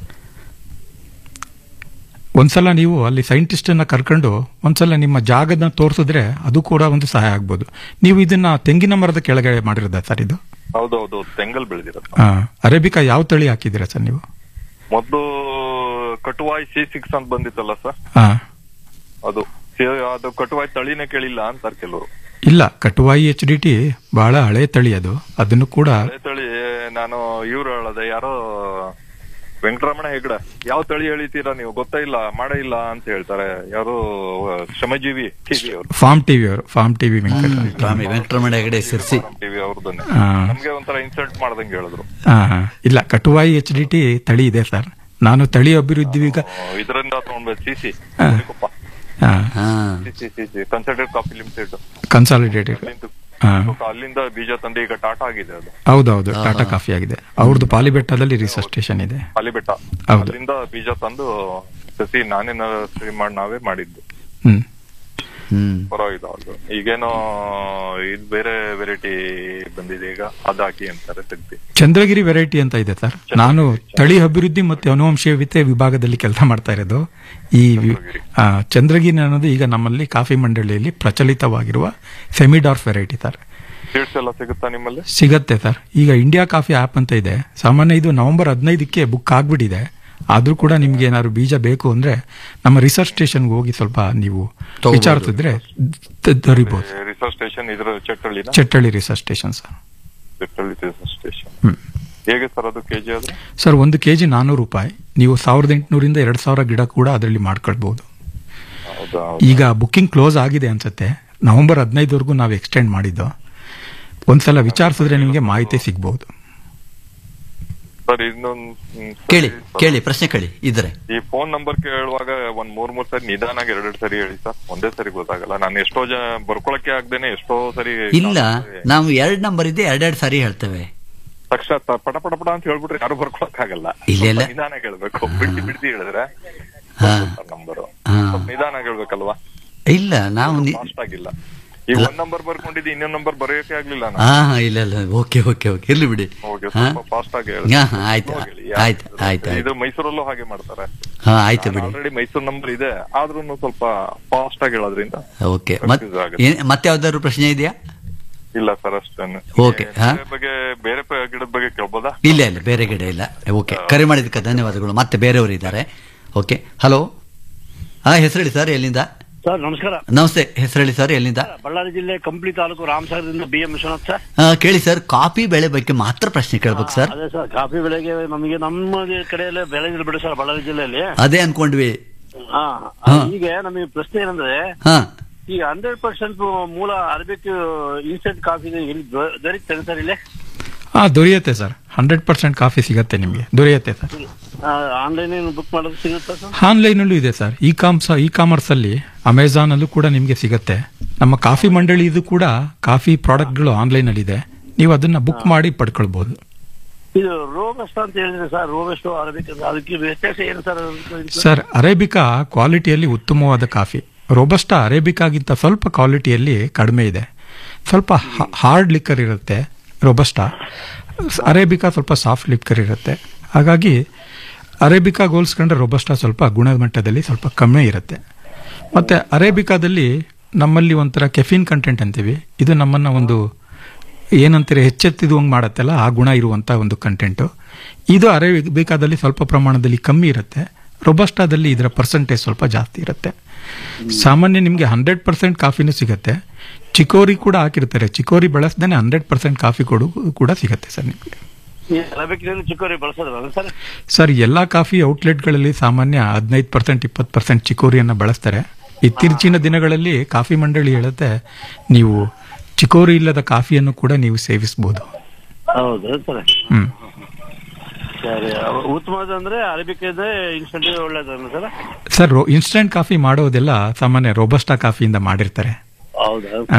ಒಂದ್ಸಲ ನೀವು ಅಲ್ಲಿ ಸೈಂಟಿಸ್ಟ್ ಅನ್ನ ಕರ್ಕೊಂಡು ಒಂದ್ಸಲ ನಿಮ್ಮ ಜಾಗದ ತೋರಿಸಿದ್ರೆ ಅದು ಕೂಡ ಒಂದು ಸಹಾಯ ಆಗ್ಬೋದು ನೀವು ಇದನ್ನ ತೆಂಗಿನ ಮರದ ಕೆಳಗಡೆ ಮಾಡಿರೋದ ಸರ್ ಇದು ಹೌದೌದು ತೆಂಗಲ್ ಬೆಳೆದಿರೋದು ಆ, ಅರೇಬಿಕಾ ಯಾವ ತಳಿ ಹಾಕಿದ್ದೀರಾ ಸರ್ ನೀವು ಮೊದ್ಲು ಕಟುವಾಯ್ ಸಿ ಸಿಕ್ಸ್ ಅಂತ ಬಂದಿತ್ತಲ್ಲ ಸರ್ ಹಾ ಅದು ಸಿ- ಅದು ಕಟುವಾಯ್ ತಳಿನೇ ಕೇಳಿಲ್ಲ ಅಂತಾರೆ ಕೆಲವರು ಇಲ್ಲ ಕಟುವಾಯಿ ಎಚ್ ಡಿ ಟಿ ಬಹಳ ಹಳೆ ತಳಿ ಅದು ಅದನ್ನು ಕೂಡ ಅದೇ ತಳಿ ನಾನು ಇವ್ರು ಹೇಳದೆ ಯಾರೋ ವೆಂಕಟರಮಣ ಹೆಗ್ಡೆ ಯಾವ ತಳಿ ಎಳಿತೀರಾ ನೀವು ಗೊತ್ತೇ ಇಲ್ಲ ಮಾಡೇ ಇಲ್ಲ ಅಂತ ಹೇಳ್ತಾರೆ ಯಾರು ಶ್ರಮಜೀವಿ ಟಿವಿ ಅವರು ಫಾರ್ಮ್ ಟಿವಿ ಅವರು farm TV Venkata Swamy Venkataramana Hegde Sirsi TV ಅವ್ರದನ್ನೇ ಹಾ. ನಮ್ಗೆ ಒಂಥರ ಇನ್ಸಲ್ಟ್ ಮಾಡ್ದಂಗೆ ಹೇಳಿದ್ರು ಹಾ ಹಾ. ಇಲ್ಲ ಕಟುವಾಯಿ ಎಚ್ ಡಿ ಟಿ ತಳಿ ಇದೆ ಸರ್ ನಾನು ತಳಿ ಅಭಿವೃದ್ಧಿ ಈಗ ಇದರಿಂದ ತಗೊಂಡ್ಬೇಕು ಸಿಸಿ ಹಾ. ಹಾ, ಹಾ CC CC consulted coffee limited consolidated ಹಾ ಅಲ್ಲಿಂದ ಬೀಜ ತಂದೆ ಈಗ ಟಾಟಾ ಆಗಿದೆ ಅದು ಹೌದೌದು ಟಾಟಾ ಕಾಫಿ ಆಗಿದೆ ಅವ್ರದ್ದು ಪಾಲಿಬೆಟ್ಟದಲ್ಲಿ ರಿಸರ್ಚ್ ಸ್ಟೇಷನ್ ಇದೆ ಅಲಿಬೆಟ್ಟ ಹೌದು. ಅಲ್ಲಿಂದ ಬೀಜ ತಂದು ಸಸಿ ನಾನೇ ನರ್ಸರಿ ಮಾಡಿ ನಾವೇ ಮಾಡಿದ್ದು ಹ್ಮ್ ಹ್ಮ್ ಪರವಾಗಿಲ್ಲ ಅದು ಈಗೇನೋ ಇದು ಬೇರೆ ವೆರೈಟಿ ಬಂದಿದೆ ಈಗ ಅದ್ ಹಾಕಿ ಅಂತಾರೆ ತೆಗ್ದಿ ಚಂದ್ರಗಿರಿ ವೆರೈಟಿ ಅಂತ ಇದೆ ಸರ್ ನಾನು ತಳಿ ಅಭಿವೃದ್ಧಿ ಮತ್ತು ಅನುವಂಶೀಯತೆ ವಿಭಾಗದಲ್ಲಿ ಕೆಲಸ ಮಾಡ್ತಾ ಇರೋದು ಈ ವಿ- ಆ, ಚಂದ್ರಗಿರಿ ಅನ್ನೋದು ಈಗ ನಮ್ಮಲ್ಲಿ ಕಾಫಿ ಮಂಡಳಿಯಲ್ಲಿ ಪ್ರಚಲಿತವಾಗಿರುವ ಸೆಮಿಡಾರ್ಫ್ ವೆರೈಟಿ ಸರ್ ಸೀಡ್ಸ್ ಎಲ್ಲ ಸಿಗುತ್ತಾ ನಿಮ್ಮಲ್ಲಿ ಸಿಗತ್ತೆ ಸರ್ ಈಗ ಇಂಡಿಯಾ ಕಾಫಿ ಆಪ್ ಅಂತ ಇದೆ ಸಾಮಾನ್ಯ ಇದು ನವೆಂಬರ್ ಹದಿನೈದಕ್ಕೆ ಬುಕ್ ಆಗ್ಬಿಟ್ಟಿದೆ ಆದ್ರೂ ಕೂಡ ನಿಮ್ಗೆ ಏನಾದ್ರು ಬೀಜ ಬೇಕು ಅಂದ್ರೆ ನಮ್ಮ ರಿಸರ್ಚ್ ಸ್ಟೇಷನ್ಗೆ ಹೋಗಿ ಸ್ವಲ್ಪ ನೀವು ತಗೋಬೋದು. ವಿಚಾರಿಸಿದ್ರೆ ದ- ದೊರಿಬಹುದು ರಿಸರ್ಚ್ ಸ್ಟೇಷನ್ ಇದ್ರ ಚಟ್ಟಳ್ಳಿನ ಚಟ್ಟಳ್ಳಿ research station sir Chettalli research station ಹ್ಮ್. ಹೇಗೆ ಸರ್ ಅದು ಕೆಜಿ ಆದ್ರೆ ಸರ್ ಒಂದು ಕೆ ಜಿ ನಾನ್ನೂರು ರೂಪಾಯಿ ನೀವು ಸಾವಿರದ ಎಂಟುನೂರಿಂದ ಎರಡು ಸಾವಿರ ಗಿಡ ಕೂಡ ಅದರಲ್ಲಿ ಮಾಡ್ಕೊಳ್ಬಹುದು ಹೌದಾ ಈಗ ಬುಕ್ಕಿಂಗ್ ಕ್ಲೋಸ್ ಆಗಿದೆ ಅನ್ಸುತ್ತೆ ನವೆಂಬರ್ ಹದಿನೈದವರೆಗೂ ನಾವು ಎಕ್ಸ್ಟೆಂಡ್ ಮಾಡಿದ್ದು ಒಂದ್ಸಲ ವಿಚಾರಿಸಿದ್ರೆ ನಿಮಗೆ ಮಾಹಿತಿ ಸಿಗ್ಬಹುದು ಸರ್ ಇನ್ನೊಂದು ಹ್ಮ್, ಸರಿ, ಕೇಳಿ ಸರ್. ಕೇಳಿ ಪ್ರಶ್ನೆ ಕೇಳಿ ಇದ್ರೆ ಈ ಫೋನ್ ನಂಬರ್ ಕೇಳುವಾಗ ಒಂದ್ ಮೂರ್ ಮೂರ್ ಸರಿ ನಿಧಾನಾಗಿ ಎರಡೆರಡು ಸರಿ ಹೇಳಿ ಸರ್ ಒಂದೇ ಸರಿ ಗೊತ್ತಾಗಲ್ಲ ನಾನು ಎಷ್ಟೋ ಜನ ಬರ್ಕೊಳಕ್ಕೆ ಆಗ್ದೇನೆ ಎಷ್ಟೋ ಸರಿ ಇಲ್ಲ ನಾವು ಎರಡ್ ನಂಬರ್ ಇದೆ ಎರಡೆರಡು ಸಾರಿ ಹೇಳ್ತೇವೆ ತಕ್ಷಣ ತ- ಪಟ ಪಟ ಪಟ ಅಂತ ಹೇಳ್ಬಿಟ್ರೆ ಯಾರು ಬರ್ಕೊಳಕ್ ಆಗಲ್ಲ ಇಲ್ಲ, ಇಲ್ಲ. ನಿಧಾನ ಹೇಳ್ಬೇಕು ಬಿಡ್ತಿ ಬಿಡ್ತಿ ಹೇಳಿದ್ರೆ ಹಾ. ನಂಬರ್ ಹಾ. ನಿಧಾನ ಹೇಳ್ಬೇಕಲ್ವಾ ಇಲ್ಲ ನಾವು ನಿ- ಫಾಸ್ಟ್ ಆಗಿಲ್ಲ ಈಗ ಒಂದ್ ನಂಬರ್ ಬರ್ಕೊಂಡಿದ್ದು ಇನ್ನೊಂದ್ ನಂಬರ್ ಬರೆಯೋಕೆ ಆಗ್ಲಿಲ್ಲ ನಾನು ಹಾ ಹಾ, ಇಲ್ಲ ಇಲ್ಲ ಓಕೆ ಓಕೆ ಓಕೆ ಇರ್ಲಿ ಬಿಡಿ ಹೋಗಿ ಹಾ ಸ್ವಲ್ಪ ಫಾಸ್ಟ್ ಆಗಿ ಹೇಳಿ. ಹಾ, ಹಾ, ಆಯ್ತು slow ಆಗಿ ಹೇಳಿ. ಆಯ್ತು ಆಯ್ತು ಇದು ಆಯ್ತು ಮೈಸೂರಲ್ಲೂ ಹಾಗೆ ಮಾಡ್ತಾರೆ ಹಾ ಆಯ್ತು ಬಿಡಿ ಆಲ್ರೆಡಿ ಮೈಸೂರು ನಂಬರ್ ಇದೆ ಆದ್ರೂ ಸ್ವಲ್ಪ ಫಾಸ್ಟ್ ಆಗಿ ಹೇಳೋದ್ರಿಂದ ಓಕೆ confuse ಆಗುತ್ತೆ. ಏನ್- ಮತ್ತೆ ಯಾವ್ದಾದ್ರು ಪ್ರಶ್ನೆ ಇದೆಯಾ ಇಲ್ಲ ಸರ್ ಅಷ್ಟೇನೆ Okay, ಹಾ? ಬೇರೆ ಬಗ್ಗೆ ಬೇರೆ ಪ- ಗಿಡದ ಬಗ್ಗೆ ಕೇಳ್ಬೋದಾ ಇಲ್ಲ ಇಲ್ಲ ಬೇರೆ ಗಿಡ ಇಲ್ಲ ಓಕೆ ಕರೆ ಮಾಡಿದ್ದಕ್ಕೆ ಧನ್ಯವಾದಗಳು ಮತ್ತೆ ಬೇರೆಯವರು ಇದ್ದಾರೆ ಓಕೆ ಹಲೋ ಹಾ ಹೆಸರೇಳಿ ಸರ್ ಎಲ್ಲಿಂದ ಸರ್ ನಮಸ್ಕಾರ ನಮಸ್ತೆ ಹೆಸರೇಳಿ ಸರ್ ಎಲ್ಲಿಂದ ಬಳ್ಳಾರಿ ಜಿಲ್ಲೆ ಕಂಪ್ಲಿ ತಾಲೂಕು ರಾಮಸಾಗರದಿಂದ ಬಿ ಎಂ ವಿಶ್ವನಾಥ್ ಸರ್ ಆ, ಕೇಳಿ ಸರ್ ಕಾಫಿ ಬೆಳೆ ಬಗ್ಗೆ ಮಾತ್ರ ಪ್ರಶ್ನೆ ಕೇಳ್ಬೇಕು ಸರ್ ಅದೇ ಸರ್ ಕಾಫಿ ಬೆಳೆಗೆ ನಮಗೆ ನಮ್ಮ ಕಡೆಯಲ್ಲೇ ಬೆಳೆ ಬಿಡಿ ಸರ್ ಬಳ್ಳಾರಿ ಜಿಲ್ಲೆಯಲ್ಲಿ ಅದೇ ಅನ್ಕೊಂಡ್ವಿ ಹಾ ಹಾ. ಈಗ ನಮಗೆ ಪ್ರಶ್ನೆ ಏನಂದ್ರೆ ಹಾ ಈಗ ಹಂಡ್ರೆಡ್ ಪರ್ಸೆಂಟ್ ಮೂಲ ಅರಬಿಕ್ ಇನ್ಸ್ಟೆಂಟ್ ಕಾಫಿ ದೊರೀತಾರೆ ಸರ್ ಇಲ್ಲಿ ಹಾ ದೊರೆಯುತ್ತೆ ಸರ್ ಹಂಡ್ರೆಡ್ ಪರ್ಸೆಂಟ್ ಕಾಫಿ ಸಿಗತ್ತೆ ನಿಮಗೆ ದೊರೆಯುತ್ತೆ ಸರ್ ಆನ್ಲೈನ್ ಬುಕ್ ಮಾಡೋದು ಸಿಗುತ್ತಾ ಸರ್ ಆನ್ಲೈನಲ್ಲೂ ಇದೆ sir e coms e commerce ಅಲ್ಲಿ ಅಮೆಝಾನ್ ಅಲ್ಲೂ ಕೂಡ ನಿಮಗೆ ಸಿಗತ್ತೆ ನಮ್ಮ ಕಾಫಿ ಮಂಡಳಿ ಇದು ಕೂಡ ಕಾಫಿ ಪ್ರಾಡಕ್ಟ್ಗಳು ಆನ್ಲೈನ್ ಅಲ್ಲಿ ಇದೆ ನೀವು ಅದನ್ನ ಬುಕ್ ಮಾಡಿ ಪಡ್ಕೊಳ್ಬಹುದು ಇದು ರೋಬಸ್ಟ್ ಅಂತ ಹೇಳಿದ್ರೆ ಸರ್ ರೋಬಸ್ಟ್ ಅರಬಿಕ್ ಅದಕ್ಕೆ ವ್ಯತ್ಯಾಸ ಏನು ಸರ್ ಅದಕ್ಕೆ? ಸರ್ ಅರೇಬಿಕಾ ಕ್ವಾಲಿಟಿಯಲ್ಲಿ ಉತ್ತಮವಾದ ಕಾಫಿ ರೋಬಸ್ಟಾ ಅರೇಬಿಕಾಗಿಂತ ಸ್ವಲ್ಪ ಕ್ವಾಲಿಟಿಯಲ್ಲಿ ಕಡಿಮೆ ಇದೆ ಸ್ವಲ್ಪ ಹಾರ್ಡ್ ಲಿಕ್ಕರ್ ಇರುತ್ತೆ ರೋಬಸ್ಟಾ ಅರೇಬಿಕಾ ಸ್ವಲ್ಪ ಸಾಫ್ಟ್ ಲಿಕ್ಕರ್ ಇರುತ್ತೆ ಹಾಗಾಗಿ ಅರೇಬಿಕಾ ಹೋಲಿಸ್ಕೊಂಡ್ರೆ ರೋಬಸ್ಟಾ ಸ್ವಲ್ಪ ಗುಣಮಟ್ಟದಲ್ಲಿ ಸ್ವಲ್ಪ ಕಮ್ಮಿ ಇರುತ್ತೆ ಮತ್ತು ಅರೇಬಿಕಾದಲ್ಲಿ ನಮ್ಮಲ್ಲಿ ಒಂಥರ ಕೆಫಿನ್ ಕಂಟೆಂಟ್ ಅಂತೀವಿ ಇದು ನಮ್ಮನ್ನು ಒಂದು ಏನಂತೀರಿ ಹೆಚ್ಚೆತ್ತಿದುವಂಗೆ ಮಾಡತ್ತಲ್ಲ ಆ ಗುಣ ಇರುವಂಥ ಒಂದು ಕಂಟೆಂಟು ಇದು ಅರೇಬಿಕಾದಲ್ಲಿ ಸ್ವಲ್ಪ ಪ್ರಮಾಣದಲ್ಲಿ ಕಮ್ಮಿ ಇರುತ್ತೆ ರೊಬಸ್ಟಾದಲ್ಲಿ ಇದರ ಪರ್ಸೆಂಟೇಜ್ ಸ್ವಲ್ಪ ಜಾಸ್ತಿ ಇರುತ್ತೆ ಸಾಮಾನ್ಯ ನಿಮಗೆ ಹಂಡ್ರೆಡ್ ಪರ್ಸೆಂಟ್ ಕಾಫಿನೂ ಸಿಗುತ್ತೆ ಚಿಕೋರಿ ಕೂಡ ಹಾಕಿರ್ತಾರೆ ಚಿಕೋರಿ ಬಳಸ್ದೇನೆ ಹಂಡ್ರೆಡ್ ಪರ್ಸೆಂಟ್ ಕಾಫಿ ಕೊಡು ಕೂಡ ಸಿಗುತ್ತೆ ಸರ್ ನಿಮಗೆ ಈ ಅರಬಿಕ್ನಲ್ಲಿ ಚಿಕ್ಕೋರಿ ಬಳಸೋದ್ರಲ್ಲ ಸರ್ ಸರ್ ಎಲ್ಲ ಕಾಫಿ ಔಟ್ಲೆಟ್ಗಳಲ್ಲಿ ಸಾಮಾನ್ಯ ಹದಿನೈದು ಪರ್ಸೆಂಟ್ ಇಪ್ಪತ್ತು ಪರ್ಸೆಂಟ್ ಚಿಕೋರಿಯನ್ನು ಬಳಸ್ತಾರೆ ಇತ್ತೀಚಿನ ದಿನಗಳಲ್ಲಿ ಕಾಫಿ ಮಂಡಳಿ ಹೇಳುತ್ತೆ ನೀವು ಚಿಕೋರಿ ಇಲ್ಲದ ಕಾಫಿಯನ್ನು ಕೂಡ ನೀವು ಸೇವಿಸಬಹುದು ಹೌದು ಸರ್ ಹ್ಮ್ ಸರಿ ಉತ್ತಮವಾದ ಅಂದ್ರೆ ಅರಬಿಕ್ ಇದೆ ಇನ್ಸ್ಟೆಂಟ್ ಒಳ್ಳೇದಲ್ಲ ಸರ್ ಸರ್ ಇನ್ಸ್ಟೆಂಟ್ ಕಾಫಿ ಮಾಡೋದೆಲ್ಲ ಸಾಮಾನ್ಯ ರೋಬಸ್ಟಾ ಕಾಫಿಯಿಂದ ಮಾಡಿರ್ತಾರೆ ಹೌದಾ ಹಾ.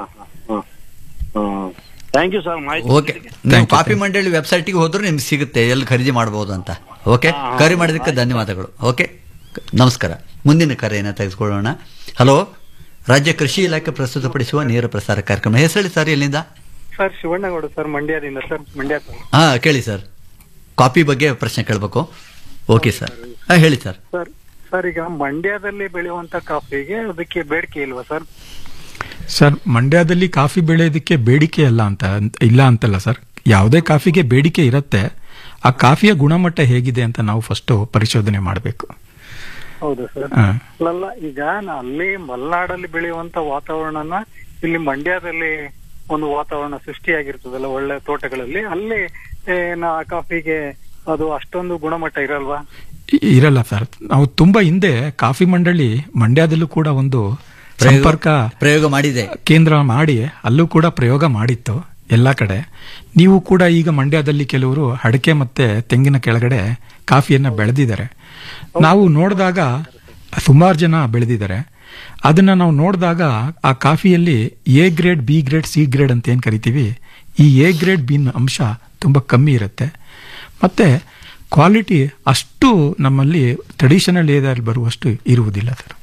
ಥ್ಯಾಂಕ್ ಯು ಸರ್ ಮಾಹಿತಿ ಓಕೆ ನೀವು Thank you, coffee thank you. ಮಂಡಳಿ ವೆಬ್ಸೈಟ್ಗೆ ಹೋದ್ರೆ ನಿಮ್ಗೆ ಸಿಗುತ್ತೆ ಎಲ್ಲಿ ಖರೀದಿ ಮಾಡಬಹುದು ಅಂತ ಓಕೆ ಕರೆ ಮಾಡಿದ್ದಕ್ಕೆ ಧನ್ಯವಾದಗಳು ಓಕೆ ನಮಸ್ಕಾರ ಮುಂದಿನ ಕರೆಯನ್ನು ತೆಗೆದುಕೊಳ್ಳೋಣ ಹಲೋ ರಾಜ್ಯ ಕೃಷಿ ಇಲಾಖೆ ಪ್ರಸ್ತುತಪಡಿಸುವ ನೇರ ಪ್ರಸಾರ ಕಾರ್ಯಕ್ರಮ ಹೆಸರು ಸರ್ ಎಲ್ಲಿಂದ ಸರ್ ಶಿವಣ್ಣಗೌಡ ಸರ್ ಮಂಡ್ಯದಿಂದ ಸರ್ ಮಂಡ್ಯ ತಾಲೂಕು. ಹಾ ಕೇಳಿ ಸರ್ ಕಾಫಿ ಬಗ್ಗೆ ಪ್ರಶ್ನೆ ಕೇಳಬೇಕು ಓಕೆ ಸರ್ ಹಾ ಹೇಳಿ ಸರ್ ಸರ್ ಸರ್ ಈಗ ಮಂಡ್ಯದಲ್ಲಿ ಬೆಳೆಯುವಂತ ಕಾಫಿಗೆ ಅದಕ್ಕೆ ಬೇಡಿಕೆ ಇಲ್ವಾ ಸರ್ ಸರ್ ಮಂಡ್ಯದಲ್ಲಿ ಕಾಫಿ ಬೆಳೆಯೋದಕ್ಕೆ ಬೇಡಿಕೆ ಅಲ್ಲ ಅಂತ ಇಲ್ಲ ಅಂತಲ್ಲ ಸರ್ ಯಾವುದೇ ಕಾಫಿಗೆ ಬೇಡಿಕೆ ಇರುತ್ತೆ ಆ ಕಾಫಿಯ ಗುಣಮಟ್ಟ ಹೇಗಿದೆ ಅಂತ ನಾವು ಫಸ್ಟ್ ಪರಿಶೋಧನೆ ಮಾಡಬೇಕು ಹೌದು ಸರ್ ಹಾ. ಅಲ್ಲ ಈಗ ನಾ ಅಲ್ಲಿ ಮಲೆನಾಡಲ್ಲಿ ಬೆಳೆಯುವಂತ ವಾತಾವರಣನ ಇಲ್ಲಿ ಮಂಡ್ಯದಲ್ಲಿ ಒಂದು ವಾತಾವರಣ ಸೃಷ್ಟಿಯಾಗಿರ್ತದಲ್ಲ ಒಳ್ಳೆ ತೋಟಗಳಲ್ಲಿ ಅಲ್ಲಿ ಏನ ಆ ಕಾಫಿಗೆ ಅದು ಅಷ್ಟೊಂದು ಗುಣಮಟ್ಟ ಇರಲ್ವಾ ಇ- ಇರಲ್ಲ ಸರ್ ನಾವು ತುಂಬಾ ಹಿಂದೆ ಕಾಫಿ ಮಂಡಳಿ ಮಂಡ್ಯದಲ್ಲೂ ಕೂಡ ಒಂದು ಪ್ರಯೋಗ- ಸಂಪರ್ಕ ಪ್ರಯೋಗ ಮಾಡಿದೆ ಕೇಂದ್ರ ಮಾಡಿ ಅಲ್ಲೂ ಕೂಡ ಪ್ರಯೋಗ ಮಾಡಿತ್ತು ಎಲ್ಲ ಕಡೆ ನೀವು ಕೂಡ ಈಗ ಮಂಡ್ಯದಲ್ಲಿ ಕೆಲವರು ಅಡಿಕೆ ಮತ್ತೆ ತೆಂಗಿನ ಕೆಳಗಡೆ ಕಾಫಿಯನ್ನ ಬೆಳೆದಿದ್ದಾರೆ ನಾವು ನೋಡಿದಾಗ ಸುಮಾರು ಜನ ಬೆಳೆದಿದ್ದಾರೆ ಅದನ್ನ ನಾವು ನೋಡಿದಾಗ ಆ ಕಾಫಿಯಲ್ಲಿ A grade B grade C grade ಅಂತ ಏನ್ ಕರಿತೀವಿ ಈ ಎ ಗ್ರೇಡ್ ಬಿನ್ ಅಂಶ ತುಂಬಾ ಕಮ್ಮಿ ಇರುತ್ತೆ ಮತ್ತೆ ಕ್ವಾಲಿಟಿ ಅಷ್ಟು ನಮ್ಮಲ್ಲಿ ಟ್ರೆಡಿಷನಲ್ ಏರಿಯಾದಲ್ಲಿ ಬರುವಷ್ಟು ಇರುವುದಿಲ್ಲ ಸರ್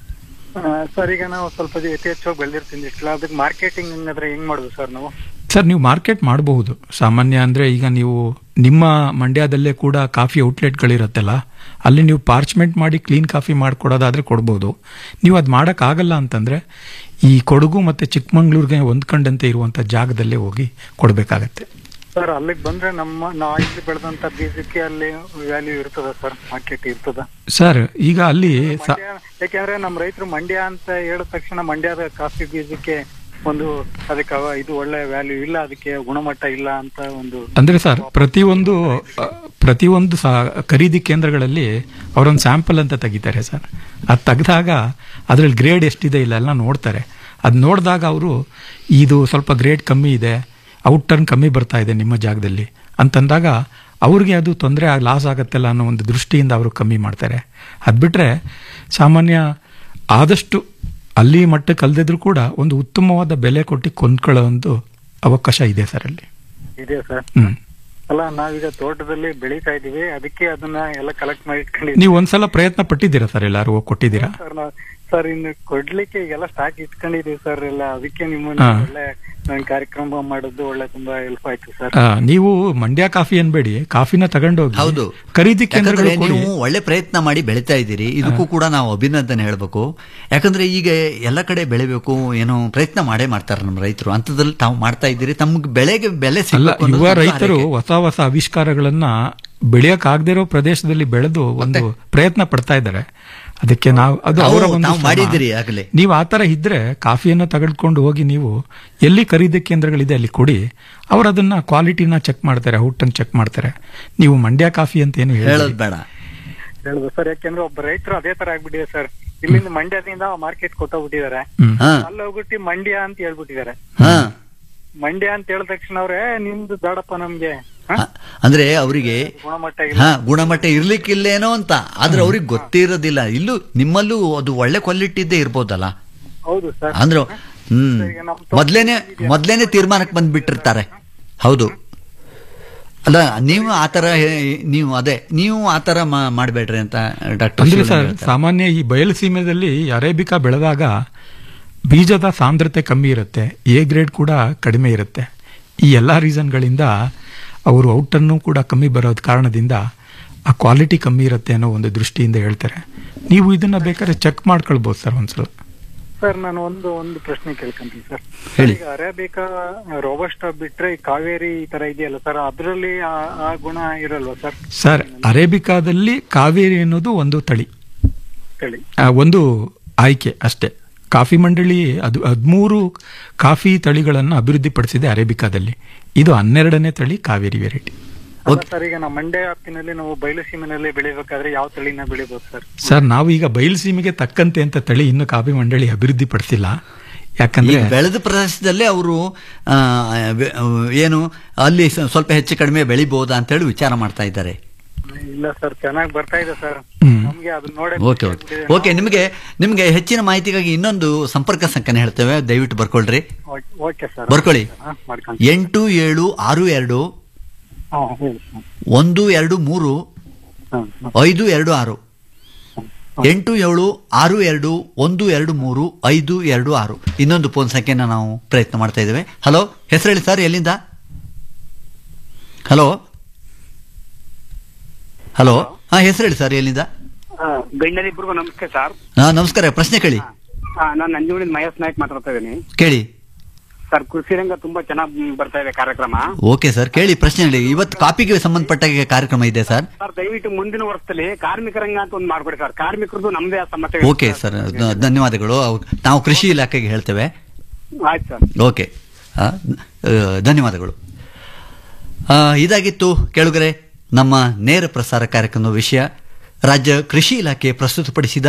ಸರ್ ಈಗ ನಾವು ಸ್ವಲ್ಪ ಯಥೇಚ್ಛವಾಗಿ ಬೆಳೆದಿರ್ತೀನಿ ಇಷ್ಟಲ್ಲ ಅದಕ್ಕೆ ಮಾರ್ಕೆಟಿಂಗ್ ಹಂಗಾದ್ರೆ ಹೆಂಗ್ ಮಾಡುದು ಸರ್ ನಾವು ಸರ್ ನೀವು ಮಾರ್ಕೆಟ್ ಮಾಡಬಹುದು ಸಾಮಾನ್ಯ ಅಂದ್ರೆ ಈಗ ನೀವು ನಿಮ್ಮ ಮಂಡ್ಯದಲ್ಲೇ ಕೂಡ ಕಾಫಿ ಔಟ್ಲೆಟ್ಗಳಿರತ್ತಲ್ಲ ಅಲ್ಲಿ ನೀವು ಪಾರ್ಚ್ಮೆಂಟ್ ಮಾಡಿ ಕ್ಲೀನ್ ಕಾಫಿ ಮಾಡಿಕೊಡೋದಾದ್ರೆ ಕೊಡ್ಬೋದು ನೀವು ಅದು ಮಾಡೋಕ್ಕಾಗಲ್ಲ ಅಂತಂದ್ರೆ ಈ ಕೊಡಗು ಮತ್ತೆ ಚಿಕ್ಕಮಂಗ್ಳೂರ್ಗೆ ಹೊಂದ್ಕೊಂಡಂತೆ ಇರುವಂತ ಜಾಗದಲ್ಲೇ ಹೋಗಿ ಕೊಡಬೇಕಾಗತ್ತೆ ಸರ್ ಅಲ್ಲಿಗೆ ಬಂದ್ರೆ ನಮ್ಮ ನಾ ಇಲ್ಲಿ ಬೆಳೆದಂತ ಬೀಜಕ್ಕೆ ಅಲ್ಲಿ ವ್ಯಾಲ್ಯೂ ಇರ್ತದ ಸರ್ ಮಾರ್ಕೆಟ್ ಇರ್ತದ ಸರ್ ಈಗ ಅಲ್ಲಿ ಸ- ಮಂಡ್ಯ ಯಾಕೆಂದ್ರೆ ನಮ್ಮ ರೈತರು ಮಂಡ್ಯ ಅಂತ ಹೇಳಿದ ತಕ್ಷಣ ಮಂಡ್ಯದ ಕಾಫಿ ಬೀಜಕ್ಕೆ ಒಂದು ಅದಕ್ಕೆ ಅವ- ಇದು ಒಳ್ಳೆ ವ್ಯಾಲ್ಯೂ ಇಲ್ಲ ಅದಕ್ಕೆ ಗುಣಮಟ್ಟ ಇಲ್ಲ ಅಂತ ಒಂದು ಅಂದ್ರೆ ಸರ್ ಪ್ರತಿಯೊಂದು ಅ, ಪ್ರತಿಯೊಂದು ಸ- ಖರೀದಿ ಕೇಂದ್ರಗಳಲ್ಲಿ ಅವರೊಂದು ಸ್ಯಾಂಪಲ್ ಅಂತ ತೆಗಿತಾರೆ ಸರ್ ಅದು ತೆಗೆದಾಗ ಅದ್ರಲ್ಲಿ ಗ್ರೇಡ್ ಎಷ್ಟಿದೆ ಇಲ್ಲ ಎಲ್ಲ ನೋಡ್ತಾರೆ ಅದು ನೋಡಿದಾಗ ಅವರು ಇದು ಸ್ವಲ್ಪ ಗ್ರೇಡ್ ಕಮ್ಮಿ ಇದೆ ಔಟ್ ಟರ್ನ್ ಕಮ್ಮಿ ಬರ್ತಾ ಇದೆ ನಿಮ್ಮ ಜಾಗದಲ್ಲಿ ಅಂತಂದಾಗ ಅವ್ರಿಗೆ ಅದು ತೊಂದರೆ ಲಾಸ್ ಆಗತ್ತಲ್ಲ ಅನ್ನೋ ಒಂದು ದೃಷ್ಟಿಯಿಂದ ಅವರು ಕಮ್ಮಿ ಮಾಡ್ತಾರೆ ಅದು ಬಿಟ್ರೆ ಸಾಮಾನ್ಯ ಆದಷ್ಟು ಅಲ್ಲಿ ಮಟ್ಟಕ್ಕೆ ಅಲ್ದಿದ್ರು ಕೂಡ ಒಂದು ಉತ್ತಮವಾದ ಬೆಲೆ ಕೊಟ್ಟು ಕೊಂಡ್ಕೊಳ್ಳೋ ಒಂದು ಅವಕಾಶ ಇದೆ ಸರ್ ಅಲ್ಲಿ ಇದೆ ಸರ್ ಹ್ಮ್ ಅಲ್ಲ ನಾವೀಗ ತೋಟದಲ್ಲಿ ಬೆಳೀತಾ ಇದೀವಿ ಅದಕ್ಕೆ ಅದನ್ನ ಎಲ್ಲ ಕಲೆಕ್ಟ್ ಮಾಡಿ ಇಟ್ಕೊಂಡಿದ್ದೀವಿ ನೀವು ಒಂದ್ಸಲ ಪ್ರಯತ್ನ ಪಟ್ಟಿದ್ದೀರಾ ಸರ್ ಎಲ್ಲಾರು ಹೋಗಿ ಕೊಟ್ಟಿದ್ದೀರಾ ಸರ್ ನಾವು ಸರ್ ಇನ್ನು ಕೊಡ್ಲಿಕ್ಕೆ ಎಲ್ಲ ಸ್ಟಾಕ್ ಇಟ್ಕೊಂಡಿದೀವಿ ಸರ್ ಎಲ್ಲ ಅದಕ್ಕೆ ನಿಮ್ಮನ್ನ ಹಾ. ಒಳ್ಳೆ ನಾನ್ ಕಾರ್ಯಕ್ರಮ ಮಾಡೋದು ಒಳ್ಳೆ ತುಂಬಾ ಹೆಲ್ಪ್ ಆಯ್ತು ಸರ್ ಆ, ನೀವು ಮಂಡ್ಯ ಕಾಫಿ ಅನ್ಬೇಡಿ ಕಾಫಿನ ತಗೊಂಡೋಗಿ ಹೌದು ಖರೀದಿ ಯಾಕಂದ್ರೆ ಕೇಂದ್ರಗಳು ಕೊಡಿ ನೀವು ಒಳ್ಳೆ ಪ್ರಯತ್ನ ಮಾಡಿ ಬೆಳಿತಾ ಇದ್ದೀರಿ ಇದಕ್ಕೂ ಕೂಡ ನಾವು ಅಭಿನಂದನೆ ಹೇಳ್ಬೇಕು ಯಾಕಂದ್ರೆ ಈಗ ಎಲ್ಲ ಕಡೆ ಬೆಳಿಬೇಕು ಏನೋ ಪ್ರಯತ್ನ ಮಾಡೇ ಮಾಡ್ತಾರೆ ನಮ್ಮ ರೈತರು ಅಂತದ್ರಲ್ಲಿ ತಾವು ಮಾಡ್ತಾ ಇದ್ದೀರಿ ತಮ್ಗೆ ಬೆಳೆಗೆ ಬೆಲೆ ಅಲ್ಲ ಸಿಗಬೇಕು ಅನ್ನೋದು ಯುವ ನಮ್ಮ ರೈತರು ಹಾರೈಕೆ. ಹೊಸ ಹೊಸ ಆವಿಷ್ಕಾರಗಳನ್ನ ಬೆಳೆಯಕ್ ಆಗದೇ ಇರೋ ಪ್ರದೇಶದಲ್ಲಿ ಬೆಳೆದು ಒಂದು ಪ್ರಯತ್ನ ಪಡ್ತಾ ಇದ್ದಾರೆ ಅದಕ್ಕೆ ನಾವು ಅದು ತಾವು- ಅವರ ಒಂದು ತಾವು ಶ್ರಮ. ಮಾಡಿದ್ದೀರಿ ಆಗ್ಲೇ. ನೀವು ಆತರ ಇದ್ರೆ ಕಾಫಿಯನ್ನು ತೆಗೆದುಕೊಂಡು ಹೋಗಿ ನೀವು ಎಲ್ಲಿ ಖರೀದಿ ಕೇಂದ್ರಗಳಿದೆ ಅಲ್ಲಿ ಕೊಡಿ ಅವ್ರು ಅದನ್ನ ಕ್ವಾಲಿಟಿನ ಚೆಕ್ ಮಾಡ್ತಾರೆ ಔಟನ್ ಚೆಕ್ ಮಾಡ್ತಾರೆ ನೀವು ಮಂಡ್ಯ ಕಾಫಿ ಅಂತ ಏನು ಹೇಳೋದು ಹೇಳಿ ಬೇಡ ಹೇಳುದು ಸರ್ ಯಾಕೆಂದ್ರೆ ಒಬ್ಬ ರೈತರು ಅದೇ ತರ ಆಗ್ಬಿಟ್ಟಿದೆ ಸರ್ ಇಲ್ಲಿಂದ ಮಂಡ್ಯದಿಂದ ಮಾರ್ಕೆಟ್ ಕೊಟ್ಟೋಗ್ಬಿಟ್ಟಿದ್ದಾರೆ ಹಾ ಅಲ್ಲಿ ಹೋಗ್ಬಿಟ್ಟು ಮಂಡ್ಯ ಅಂತ ಹೇಳ್ಬಿಟ್ಟಿದ್ದಾರೆ ಹಾ ಮಂಡ್ಯ ಅಂತ ಹೇಳಿದ ತಕ್ಷಣ ಅವ್ರೆ ನಿಮ್ದು ಬೇಡಪ್ಪ ನಮ್ಗೆ ಹ? ಹ, ಅಂದ್ರೆ ಅವರಿಗೆ ಗುಣಮಟ್ಟ ಹಾ ಇಲ್ಲ ಗುಣಮಟ್ಟ ಇರ್ಲಿಕ್ಕಿಲ್ಲೇನೋ ಅಂತ ಆದ್ರೆ ಅವ್ರಿಗೆ ಗೊತ್ತಿರೋದಿಲ್ಲ ಇಲ್ಲೂ ನಿಮ್ಮಲ್ಲೂ ಅದು ಒಳ್ಳೆ ಕ್ವಾಲಿಟಿ ಇದ್ದೇ ಇರ್ಬೋದಲ್ಲ ಹೌದು ಸರ್ ಅಂದ್ರೆ ಹ್ಮ್ ಈಗ ನಮ್ಮ ತೋಟ ಮೊದ್ಲೇನೆ ಮೊದ್ಲೇನೆ ತೀರ್ಮಾನಕ್ಕೆ ಬಂದ್ಬಿಟ್ಟಿರ್ತಾರೆ ಹೌದು ಅಲ್ಲ ನೀವು ಆತರ ಹೇ- ನೀವು ಅದೇ ನೀವು ಆತರ ಮಾ- ಮಾಡ್ಬೇಡ್ರಿ ಅಂತ ಡಾಕ್ಟರ್ ಅಂದ್ರೆ ಸರ್ ಸಾಮಾನ್ಯ ಈ ಬಯಲು ಸೀಮೆದಲ್ಲಿ ಅರೇಬಿಕಾ ಬೆಳೆದಾಗ ಬೀಜದ ಸಾಂದ್ರತೆ ಕಮ್ಮಿ ಇರುತ್ತೆ ಎ ಗ್ರೇಡ್ ಕೂಡ ಕಡಿಮೆ ಇರುತ್ತೆ ಈ ಎಲ್ಲ ರೀಸನ್ಗಳಿಂದ ಅವರು ಔಟನ್ನು ಕೂಡ ಕಮ್ಮಿ ಬರೋದ್ ಕಾರಣದಿಂದ ಆ ಕ್ವಾಲಿಟಿ ಕಮ್ಮಿ ಇರುತ್ತೆ ಅನ್ನೋ ಒಂದು ದೃಷ್ಟಿಯಿಂದ ಹೇಳ್ತಾರೆ ನೀವು ಇದನ್ನ ಬೇಕಾದ್ರೆ ಚೆಕ್ ಮಾಡ್ಕೊಳ್ಬೋದು ಸರ್ ಒಂದ್ಸಲ ಸರ್ ನಾನು ಒಂದು ಒಂದು ಪ್ರಶ್ನೆ ಕೇಳ್ಕೊಂತೀನಿ ಸರ್ ಹೇಳಿ. ಈಗ ಅರೇಬಿಕಾ ರೋಬಸ್ಟ ಬಿಟ್ರೆ ಈ ಕಾವೇರಿ ಈ ತರ ಇದೆಯಲ್ಲ ಸರ್ ಅದ್ರಲ್ಲಿ ಆ- ಆ ಗುಣ ಇರಲ್ವಾ ಸರ್ ಸರ್ ಅರೇಬಿಕಾದಲ್ಲಿ ಕಾವೇರಿ ಅನ್ನೋದು ಒಂದು ತಳಿ ಹೇಳಿ ಆ, ಒಂದು ಆಯ್ಕೆ ಅಷ್ಟೇ ಕಾಫಿ ಮಂಡಳಿ ಅದು ಹದಿಮೂರು ಕಾಫಿ ತಳಿಗಳನ್ನು ಅಭಿವೃದ್ಧಿಪಡಿಸಿದೆ ಅರೇಬಿಕಾದಲ್ಲಿ ಇದು ಹನ್ನೆರಡನೇ ತಳಿ ಕಾವೇರಿ ವೆರೈಟಿ ಅಲ್ಲ ಸರ್ ಈಗ ನಮ್ಮ ಮಂಡ್ಯ ವ್ಯಾಪ್ತಿನಲ್ಲಿ ನಾವು ಬಯಲು ಸೀಮೆನಲ್ಲಿ ಬೆಳಿಬೇಕಾದ್ರೆ ಯಾವ ತಳಿನ ಬೆಳಿಬಹುದು ಸರ್ ಸರ್ ನಾವು ಈಗ ಬಯಲುಸೀಮೆಗೆ ತಕ್ಕಂತೆ ಅಂತ ತಳಿ ಇನ್ನು ಕಾಫಿ ಮಂಡಳಿ ಅಭಿವೃದ್ಧಿಪಡಿಸಿಲ್ಲ ಯಾಕಂದ್ರೆ ಈಗ ಬೆಳೆದ ಪ್ರದೇಶದಲ್ಲೇ ಅವರು ಏನು ಅಲ್ಲಿ ಸ- ಸ್ವಲ್ಪ ಹೆಚ್ಚು ಕಡಿಮೆ ಬೆಳಿಬಹುದಾ ಅಂತ ಹೇಳಿ ವಿಚಾರ ಮಾಡ್ತಾ ಇದ್ದಾರೆ ಇಲ್ಲ ಸರ್ ಚೆನ್ನಾಗಿ ಬರ್ತಾ ಇದೆ ಸರ್ ಹ್ಮ್. ನಮ್ಗೆ ಅದು ನೋಡೇ ಓಕೆ ಓಕೆ ಓಕೆ ನಿಮಗೆ ನಿಮಗೆ ಹೆಚ್ಚಿನ ಮಾಹಿತಿಗಾಗಿ ಇನ್ನೊಂದು ಸಂಪರ್ಕ ಸಂಖ್ಯೆ ಹೇಳ್ತೇವೆ ದಯವಿಟ್ಟು ಬರ್ಕೊಳ್ರಿ ಓಕೆ ಸರ್ ಬರ್ಕೊಳ್ಳಿ ಹಾ, ಮಾಡ್ಕೊಂತೀನಿ ಎಂಟು ಏಳು ಆರು ಎರಡು ಹಾ ಹೇಳಿ ಸರ್ ಒಂದು ಎರಡು ಮೂರು ಹಾ, ಹಾ. ಐದು ಎರಡು ಆರು ಎಂಟು ಏಳು ಆರು ಎರಡು ಒಂದು ಎರಡು ಮೂರು ಐದು ಎರಡು ಆರು ಇನ್ನೊಂದು ಫೋನ್ ಸಂಖ್ಯೆನ ನಾವು ಪ್ರಯತ್ನ ಮಾಡ್ತಾ ಇದ್ದೇವೆ ಹಲೋ ಹೆಸರು ಹೇಳಿ ಸರ್ ಎಲ್ಲಿಂದ ಹಲೋ ಹಲೋ ಹಾ ಹೆಸರು ಹೇಳಿ ಸರ್ ಎಲ್ಲಿಂದ ಗಣ್ಯರಿಬ್ಬರಿಗೂ ನಮಸ್ತೆ ಸರ್ ಹಾ ನಮಸ್ಕಾರ ಪ್ರಶ್ನೆ ಕೇಳಿ ನಾನು ನಂಜುಗುಡಿನ ಮಹೇಶ್ ನಾಯ್ಕ್ ಮಾತಾಡ್ತಾ ಇದ್ದೀನಿ ಕೇಳಿ ಸರ್ ಕೃಷಿ ರಂಗ ತುಂಬಾ ಚೆನ್ನಾಗಿ ಬರ್ತಾ ಇದೆ ಕಾರ್ಯಕ್ರಮ ಓಕೆ ಸರ್ ಕೇಳಿ ಪ್ರಶ್ನೆ ಹೇಳಿ ಇವತ್ತು ಕಾಪಿಗೆ ಸಂಬಂಧಪಟ್ಟ ಕಾರ್ಯಕ್ರಮ ಇದೆ ಸರ್ ಸರ್ ದಯವಿಟ್ಟು ಮುಂದಿನ ವರ್ಷದಲ್ಲಿ ಕಾರ್ಮಿಕ ರಂಗ ಅಂತ ಒಂದು ಮಾಡ್ಕೊಡಿ ಸರ್ ಕಾರ್ಮಿಕರದ್ದು ನಮ್ದೇ ಆ ಸಮಸ್ಯೆ ಓಕೆ ಸರ್ ಧ- ಧನ್ಯವಾದಗಳು ಅವ್- ನಾವು ಕೃಷಿ ಇಲಾಖೆಗೆ ಹೇಳ್ತೇವೆ ಆಯ್ತು ಸರ್ ಓಕೆ ಆ, ಆ, ಧನ್ಯವಾದಗಳು ಆ, ಇದಾಗಿತ್ತು ಕೇಳುಗರೆ ನಮ್ಮ ನೇರ ಪ್ರಸಾರ ಕಾರ್ಯಕ್ರಮದ ವಿಷಯ ರಾಜ್ಯ ಕೃಷಿ ಇಲಾಖೆ ಪ್ರಸ್ತುತಪಡಿಸಿದ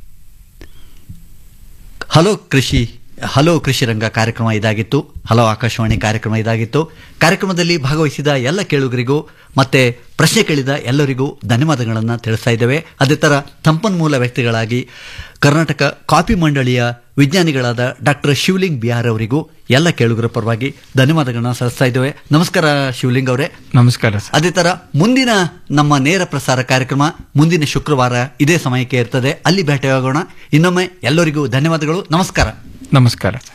ಹಲೋ ಕೃಷಿ ಹಲೋ ಕೃಷಿ ರಂಗ ಕಾರ್ಯಕ್ರಮ ಇದಾಗಿತ್ತು ಹಲೋ ಆಕಾಶವಾಣಿ ಕಾರ್ಯಕ್ರಮ ಇದಾಗಿತ್ತು ಕಾರ್ಯಕ್ರಮದಲ್ಲಿ ಭಾಗವಹಿಸಿದ ಎಲ್ಲ ಕೇಳುಗರಿಗೂ ಮತ್ತೆ ಪ್ರಶ್ನೆ ಕೇಳಿದ ಎಲ್ಲರಿಗೂ ಧನ್ಯವಾದಗಳನ್ನು ತಿಳಿಸ್ತಾ ಇದ್ದೇವೆ ಅದೇ ಥರ ಸಂಪನ್ಮೂಲ ವ್ಯಕ್ತಿಗಳಾಗಿ ಕರ್ನಾಟಕ ಕಾಫಿ ಮಂಡಳಿಯ ವಿಜ್ಞಾನಿಗಳಾದ ಡಾಕ್ಟರ್ ಶಿವಲಿಂಗ್ ಬಿಹಾರ್ ಅವರಿಗೂ ಎಲ್ಲ ಕೇಳುಗರ ಪರವಾಗಿ ಧನ್ಯವಾದಗಳನ್ನ ಸಲ್ಲಿಸ್ತಾ ಇದ್ದೇವೆ ನಮಸ್ಕಾರ ಶಿವಲಿಂಗ್ ಅವರೇ ನಮಸ್ಕಾರ ಸರ್ ಅದೇ ತರ ಮುಂದಿನ ನಮ್ಮ ನೇರ ಪ್ರಸಾರ ಕಾರ್ಯಕ್ರಮ ಮುಂದಿನ ಶುಕ್ರವಾರ ಇದೇ ಸಮಯಕ್ಕೆ ಇರ್ತದೆ ಅಲ್ಲಿ ಭೇಟಿಯಾಗೋಣ ಇನ್ನೊಮ್ಮೆ ಎಲ್ಲರಿಗೂ ಧನ್ಯವಾದಗಳು ನಮಸ್ಕಾರ ನಮಸ್ಕಾರ ಸರ್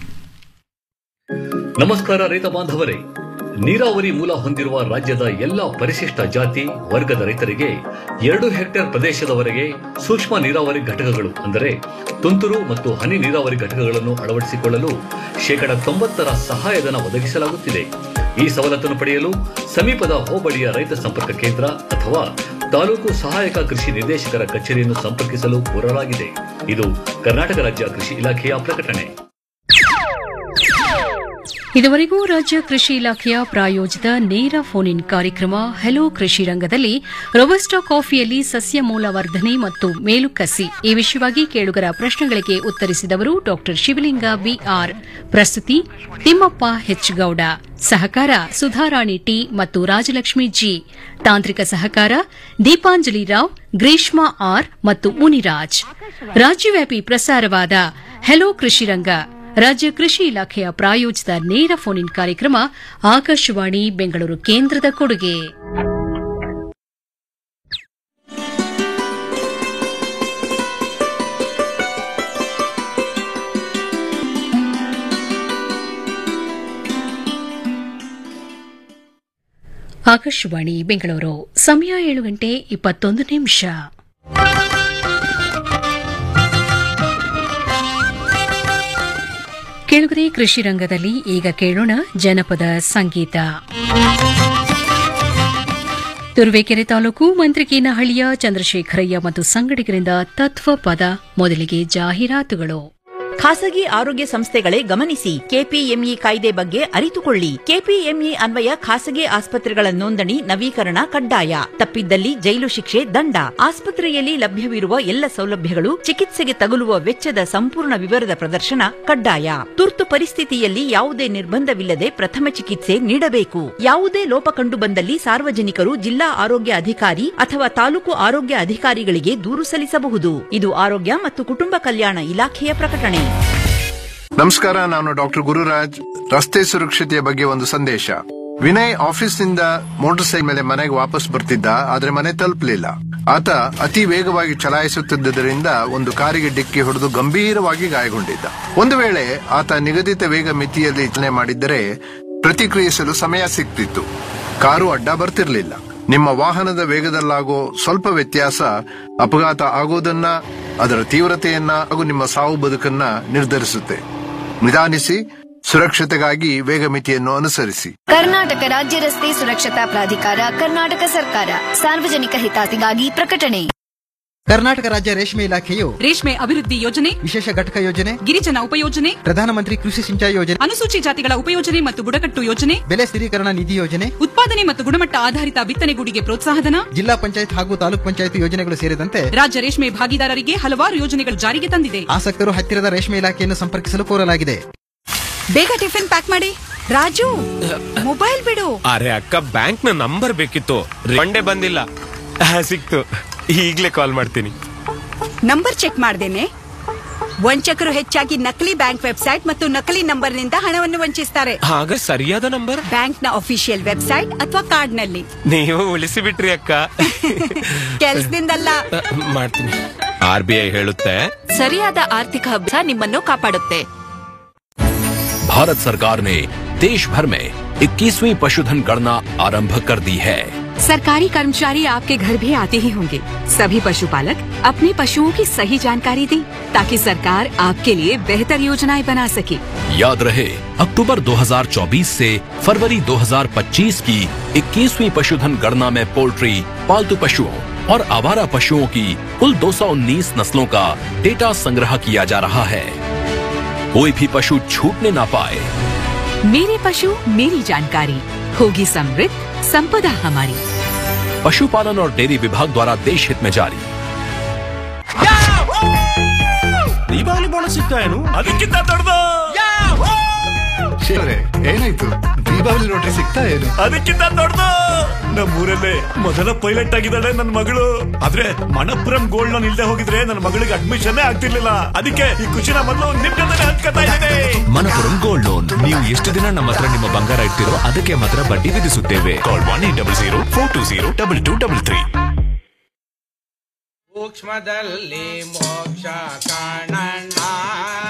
ನಮಸ್ಕಾರ ರೈತ ಬಾಂಧವರೇ ನೀರಾವರಿ ಮೂಲ ಹೊಂದಿರುವ ರಾಜ್ಯದ ಎಲ್ಲ ಪರಿಶಿಷ್ಟ ಜಾತಿ ವರ್ಗದ ರೈತರಿಗೆ ಎರಡು ಹೆಕ್ಟೇರ್ ಪ್ರದೇಶದವರೆಗೆ ಸೂಕ್ಷ್ಮ ನೀರಾವರಿ ಘಟಕಗಳು ಅಂದರೆ ತುಂತುರು ಮತ್ತು ಹನಿ ನೀರಾವರಿ ಘಟಕಗಳನ್ನು ಅಳವಡಿಸಿಕೊಳ್ಳಲು ಶೇಕಡ ತೊಂಬತ್ತರ ಸಹಾಯಧನ ಒದಗಿಸಲಾಗುತ್ತಿದೆ ಈ ಸವಲತ್ತನ್ನು ಪಡೆಯಲು ಸಮೀಪದ ಹೋಬಳಿಯ ರೈತ ಸಂಪರ್ಕ ಕೇಂದ್ರ ಅಥವಾ ತಾಲೂಕು ಸಹಾಯಕ ಕೃಷಿ ನಿರ್ದೇಶಕರ ಕಚೇರಿಯನ್ನು ಸಂಪರ್ಕಿಸಲು ಕೋರಲಾಗಿದೆ ಇದು ಕರ್ನಾಟಕ ರಾಜ್ಯ ಕೃಷಿ ಇಲಾಖೆಯ ಪ್ರಕಟಣೆ ಇದುವರೆಗೂ ರಾಜ್ಯ ಕೃಷಿ ಇಲಾಖೆಯ ಪ್ರಾಯೋಜಿತ ನೇರ ಫೋನ್ ಇನ್ ಕಾರ್ಯಕ್ರಮ ಹೆಲೋ ಕೃಷಿ ರಂಗದಲ್ಲಿ ರೊಬಸ್ಟಾ ಕಾಫಿಯಲ್ಲಿ ಸಸ್ಯ ಮೂಲ ವರ್ಧನೆ ಮತ್ತು ಮೇಲುಕಸಿ ಈ ವಿಷಯವಾಗಿ ಕೇಳುಗರ ಪ್ರಶ್ನೆಗಳಿಗೆ ಉತ್ತರಿಸಿದವರು ಡಾ ಶಿವಲಿಂಗ ಬಿಆರ್ ಪ್ರಸ್ತುತಿ ತಿಮ್ಮಪ್ಪ ಹೆಚ್ಗೌಡ ಸಹಕಾರ ಸುಧಾರಾಣಿ ಟಿ ಮತ್ತು ರಾಜಲಕ್ಷ್ಮಿ ಜಿ ತಾಂತ್ರಿಕ ಸಹಕಾರ ದೀಪಾಂಜಲಿ ರಾವ್ ಗ್ರೀಷ್ಮಾ ಆರ್ ಮತ್ತು ಮುನಿರಾಜ್ ರಾಜ್ಯವ್ಯಾಪಿ ಪ್ರಸಾರವಾದ ಹೆಲೋ ಕೃಷಿ ರಂಗ ರಾಜ್ಯ ಕೃಷಿ ಇಲಾಖೆಯ ಪ್ರಾಯೋಜಿತ ನೇರ ಫೋನ್ ಇನ್ ಕಾರ್ಯಕ್ರಮ ಆಕಾಶವಾಣಿ ಬೆಂಗಳೂರು ಕೇಂದ್ರದ ಕೊಡುಗೆ ಆಕಾಶವಾಣಿ ಬೆಂಗಳೂರು ಸಮಯ ಏಳು ಗಂಟೆ ಇಪ್ಪತ್ತೊಂದು ನಿಮಿಷ ಕೆಳಗರೆ ಕೃಷಿ ರಂಗದಲ್ಲಿ ಈಗ ಕೇಳೋಣ ಜನಪದ ಸಂಗೀತ ತುರುವೇಕೆರೆ ತಾಲೂಕು ಮಂತ್ರಿಕೇನಹಳ್ಳಿಯ ಚಂದ್ರಶೇಖರಯ್ಯ ಮತ್ತು ಸಂಗಡಿಗರಿಂದ ತತ್ವ ಪದ ಮೊದಲಿಗೆ ಜಾಹೀರಾತುಗಳು ಖಾಸಗಿ ಆರೋಗ್ಯ ಸಂಸ್ಥೆಗಳೇ ಗಮನಿಸಿ ಕೆಪಿಎಂಇ ಕಾಯ್ದೆ ಬಗ್ಗೆ ಅರಿತುಕೊಳ್ಳಿ ಕೆಪಿಎಂಇ ಅನ್ವಯ ಖಾಸಗಿ ಆಸ್ಪತ್ರೆಗಳ ನೋಂದಣಿ ನವೀಕರಣ ಕಡ್ಡಾಯ ತಪ್ಪಿದ್ದಲ್ಲಿ ಜೈಲು ಶಿಕ್ಷೆ ದಂಡ ಆಸ್ಪತ್ರೆಯಲ್ಲಿ ಲಭ್ಯವಿರುವ ಎಲ್ಲ ಸೌಲಭ್ಯಗಳು ಚಿಕಿತ್ಸೆಗೆ ತಗುಲುವ ವೆಚ್ಚದ ಸಂಪೂರ್ಣ ವಿವರದ ಪ್ರದರ್ಶನ ಕಡ್ಡಾಯ ತುರ್ತು ಪರಿಸ್ಥಿತಿಯಲ್ಲಿ ಯಾವುದೇ ನಿರ್ಬಂಧವಿಲ್ಲದೆ ಪ್ರಥಮ ಚಿಕಿತ್ಸೆ ನೀಡಬೇಕು ಯಾವುದೇ ಲೋಪ ಕಂಡು ಬಂದಲ್ಲಿ ಸಾರ್ವಜನಿಕರು ಜಿಲ್ಲಾ ಆರೋಗ್ಯ ಅಧಿಕಾರಿ ಅಥವಾ ತಾಲೂಕು ಆರೋಗ್ಯ ಅಧಿಕಾರಿಗಳಿಗೆ ದೂರು ಸಲ್ಲಿಸಬಹುದು ಇದು ಆರೋಗ್ಯ ಮತ್ತು ಕುಟುಂಬ ಕಲ್ಯಾಣ ಇಲಾಖೆಯ ಪ್ರಕಟಣೆ ನಮಸ್ಕಾರ ನಾನು ಡಾಕ್ಟರ್ ಗುರುರಾಜ್ ರಸ್ತೆ ಸುರಕ್ಷತೆಯ ಬಗ್ಗೆ ಒಂದು ಸಂದೇಶ ವಿನಯ್ ಆಫೀಸ್ನಿಂದ ಮೋಟಾರ್ ಸೈಕಲ್ ಮೇಲೆ ಮನೆಗೆ ವಾಪಸ್ ಬರ್ತಿದ್ದ ಆದ್ರೆ ಮನೆ ತಲುಪಲಿಲ್ಲ ಆತ ಅತಿ ವೇಗವಾಗಿ ಚಲಾಯಿಸುತ್ತಿದ್ದರಿಂದ ಒಂದು ಕಾರಿಗೆ ಡಿಕ್ಕಿ ಹೊಡೆದು ಗಂಭೀರವಾಗಿ ಗಾಯಗೊಂಡಿದ್ದ ಒಂದು ವೇಳೆ ಆತ ನಿಗದಿತ ವೇಗ ಮಿತಿಯಲ್ಲಿ ಚಲನೆ ಮಾಡಿದ್ದರೆ ಪ್ರತಿಕ್ರಿಯಿಸಲು ಸಮಯ ಸಿಗ್ತಿತ್ತು ಕಾರು ಅಡ್ಡ ಬರ್ತಿರ್ಲಿಲ್ಲ ನಿಮ್ಮ ವಾಹನದ ವೇಗದಲ್ಲಾಗೋ ಸ್ವಲ್ಪ ವ್ಯತ್ಯಾಸ ಅಪಘಾತ ಆಗೋದನ್ನ ಅದರ ತೀವ್ರತೆಯನ್ನ ಹಾಗೂ ನಿಮ್ಮ ಸಾವು ಬದುಕನ್ನ ನಿರ್ಧರಿಸುತ್ತೆ ನಿಧಾನಿಸಿ ಸುರಕ್ಷತೆಗಾಗಿ ವೇಗ ಮಿತಿಯನ್ನು ಅನುಸರಿಸಿ ಕರ್ನಾಟಕ ರಾಜ್ಯ ರಸ್ತೆ ಸುರಕ್ಷತಾ ಪ್ರಾಧಿಕಾರ ಕರ್ನಾಟಕ ಸರ್ಕಾರ ಸಾರ್ವಜನಿಕ ಹಿತಾಸಕ್ತಿಗಾಗಿ ಪ್ರಕಟಣೆ ಕರ್ನಾಟಕ ರಾಜ್ಯ ರೇಷ್ಮೆ ಇಲಾಖೆಯು ರೇಷ್ಮೆ ಅಭಿವೃದ್ಧಿ ಯೋಜನೆ ವಿಶೇಷ ಘಟಕ ಯೋಜನೆ ಗಿರಿಜನ ಉಪಯೋಜನೆ ಪ್ರಧಾನಮಂತ್ರಿ ಕೃಷಿ ಸಿಂಚಾಯಿ ಯೋಜನೆ ಅನುಸೂಚಿ ಜಾತಿಗಳ ಉಪಯೋಜನೆ ಮತ್ತು ಬುಡಕಟ್ಟು ಯೋಜನೆ ಬೆಲೆ ಸ್ಥಿರೀಕರಣ ನಿಧಿ ಯೋಜನೆ ಉತ್ಪಾದನೆ ಮತ್ತು ಗುಣಮಟ್ಟ ಆಧಾರಿತ ಬಿತ್ತನೆಗೂಡಿಗೆ ಪ್ರೋತ್ಸಾಹಧನ ಜಿಲ್ಲಾ ಪಂಚಾಯತ್ ಹಾಗೂ ತಾಲೂಕ್ ಪಂಚಾಯತ್ ಯೋಜನೆಗಳು ಸೇರಿದಂತೆ ರಾಜ್ಯ ರೇಷ್ಮೆ ಭಾಗಿದಾರರಿಗೆ ಹಲವಾರು ಯೋಜನೆಗಳು ಜಾರಿಗೆ ತಂದಿದೆ ಆಸಕ್ತರು ಹತ್ತಿರದ ರೇಷ್ಮೆ ಇಲಾಖೆಯನ್ನು ಸಂಪರ್ಕಿಸಲು ಕೋರಲಾಗಿದೆ ಬೇಗ ಟಿಫಿನ್ ಪ್ಯಾಕ್ ಮಾಡಿ ರಾಜು ಮೊಬೈಲ್ ಬಿಡು ಅರೆ ಅಕ್ಕ ಬ್ಯಾಂಕ್ ನ ನಂಬರ್ ಬೇಕಿತ್ತು ರಿಫಂಡೇ ಬಂದಿಲ್ಲ ಆ, ಸಿಕ್ತು ಈಗ್ಲೇ ಕಾಲ್ ಮಾಡ್ತೀನಿ ನಂಬರ್ ಚೆಕ್ ಮಾಡ್ದೇನೆ ವಂಚಕರು ಹೆಚ್ಚಾಗಿ ನಕಲಿ ಬ್ಯಾಂಕ್ ವೆಬ್ಸೈಟ್ ಮತ್ತು ನಕಲಿ ನಂಬರ್ನಿಂದ ಹಣವನ್ನು ವಂಚಿಸ್ತಾರೆ ಆಗ ಸರಿಯಾದ ನಂಬರ್ ಬ್ಯಾಂಕ್ನ ಅಫಿಷಿಯಲ್ ವೆಬ್ಸೈಟ್ ಅಥವಾ ಕಾರ್ಡ್ನಲ್ಲಿ ನೀವು ಉಳಿಸಿ ಬಿಟ್ರಿ ಅಕ್ಕ ಕೆಲ್ಸದಿಂದಲ್ಲ ಆ, ಮಾಡ್ತೀನಿ ಆರ್ ಬಿ ಐ ಹೇಳುತ್ತೆ ಸರಿಯಾದ ಆರ್ಥಿಕ ಅಭ್ಯಾಸ ನಿಮ್ಮನ್ನು ಕಾಪಾಡುತ್ತೆ भारत सरकार ने देश भर में 21वीं पशुधन गणना आरंभ कर दी है सरकारी कर्मचारी आपके घर भी आते ही होंगे सभी पशुपालक अपने पशुओं की सही जानकारी दें ताकि सरकार आपके लिए बेहतर योजनाएं बना सके याद रहे अक्टूबर 2024 से फरवरी 2025 की 21वीं पशुधन गणना में पोल्ट्री पालतू पशुओं और आवारा पशुओं की कुल 219 नस्लों का डेटा संग्रह किया जा रहा है कोई भी पशु छूटने ना पाए मेरे पशु मेरी जानकारी होगी समृद्ध संपदा हमारी पशुपालन और डेयरी विभाग द्वारा देश हित में जारी ದೀಪಾವಳಿ ಬೋನಸ್ ಸಿಗ್ತಾ ಏನು ಅದಕ್ಕಿಂತ ದೊಡ್ಡದು ಶಿವರೇ ಏನಾಯ್ತು ದೀಪಾವಳಿ ರೋಟ್ರಿ ಸಿಗ್ತಾ ಏನು ಅದಕ್ಕಿಂತ ದೊಡ್ಡದು ನಮ್ಮೂರಲ್ಲೇ ಮೊದಲ ಪೈಲಟ್ ಆಗಿದ್ದಾಳೆ ನನ್ನ ಮಗಳು ಆದ್ರೆ ಮಣಪುರಂ ಗೋಲ್ಡ್ ಲೋನ್ ಇಲ್ದೆ ಹೋಗಿದ್ರೆ ನನ್ನ ಮಗಳಿಗೆ ಅಡ್ಮಿಷನ್ ಆಗ್ತಿರ್ಲಿಲ್ಲ ಅದಕ್ಕೆ ಈ ಖುಷಿನ ಮೊದಲು ನಿಮ್ ಜೊತೆ ಹಂಚ್ಕೊತಾ ಇದ್ದೇನೆ ಮನಪುರಂ ಗೋಲ್ಡ್ ಲೋನ್ ನೀವು ಎಷ್ಟು ದಿನ ನಮ್ಮ ಹತ್ರ ನಿಮ್ಮ ಬಂಗಾರ ಇಡ್ತಿರೋ ಅದಕ್ಕೆ ಮಾತ್ರ ಬಡ್ಡಿ ವಿಧಿಸುತ್ತೇವೆ call one eight double zero four two zero double two double three ಸೂಕ್ಷ್ಮದಲ್ಲಿ ಮೋಕ್ಷ ಕಾಣಣ್ಣ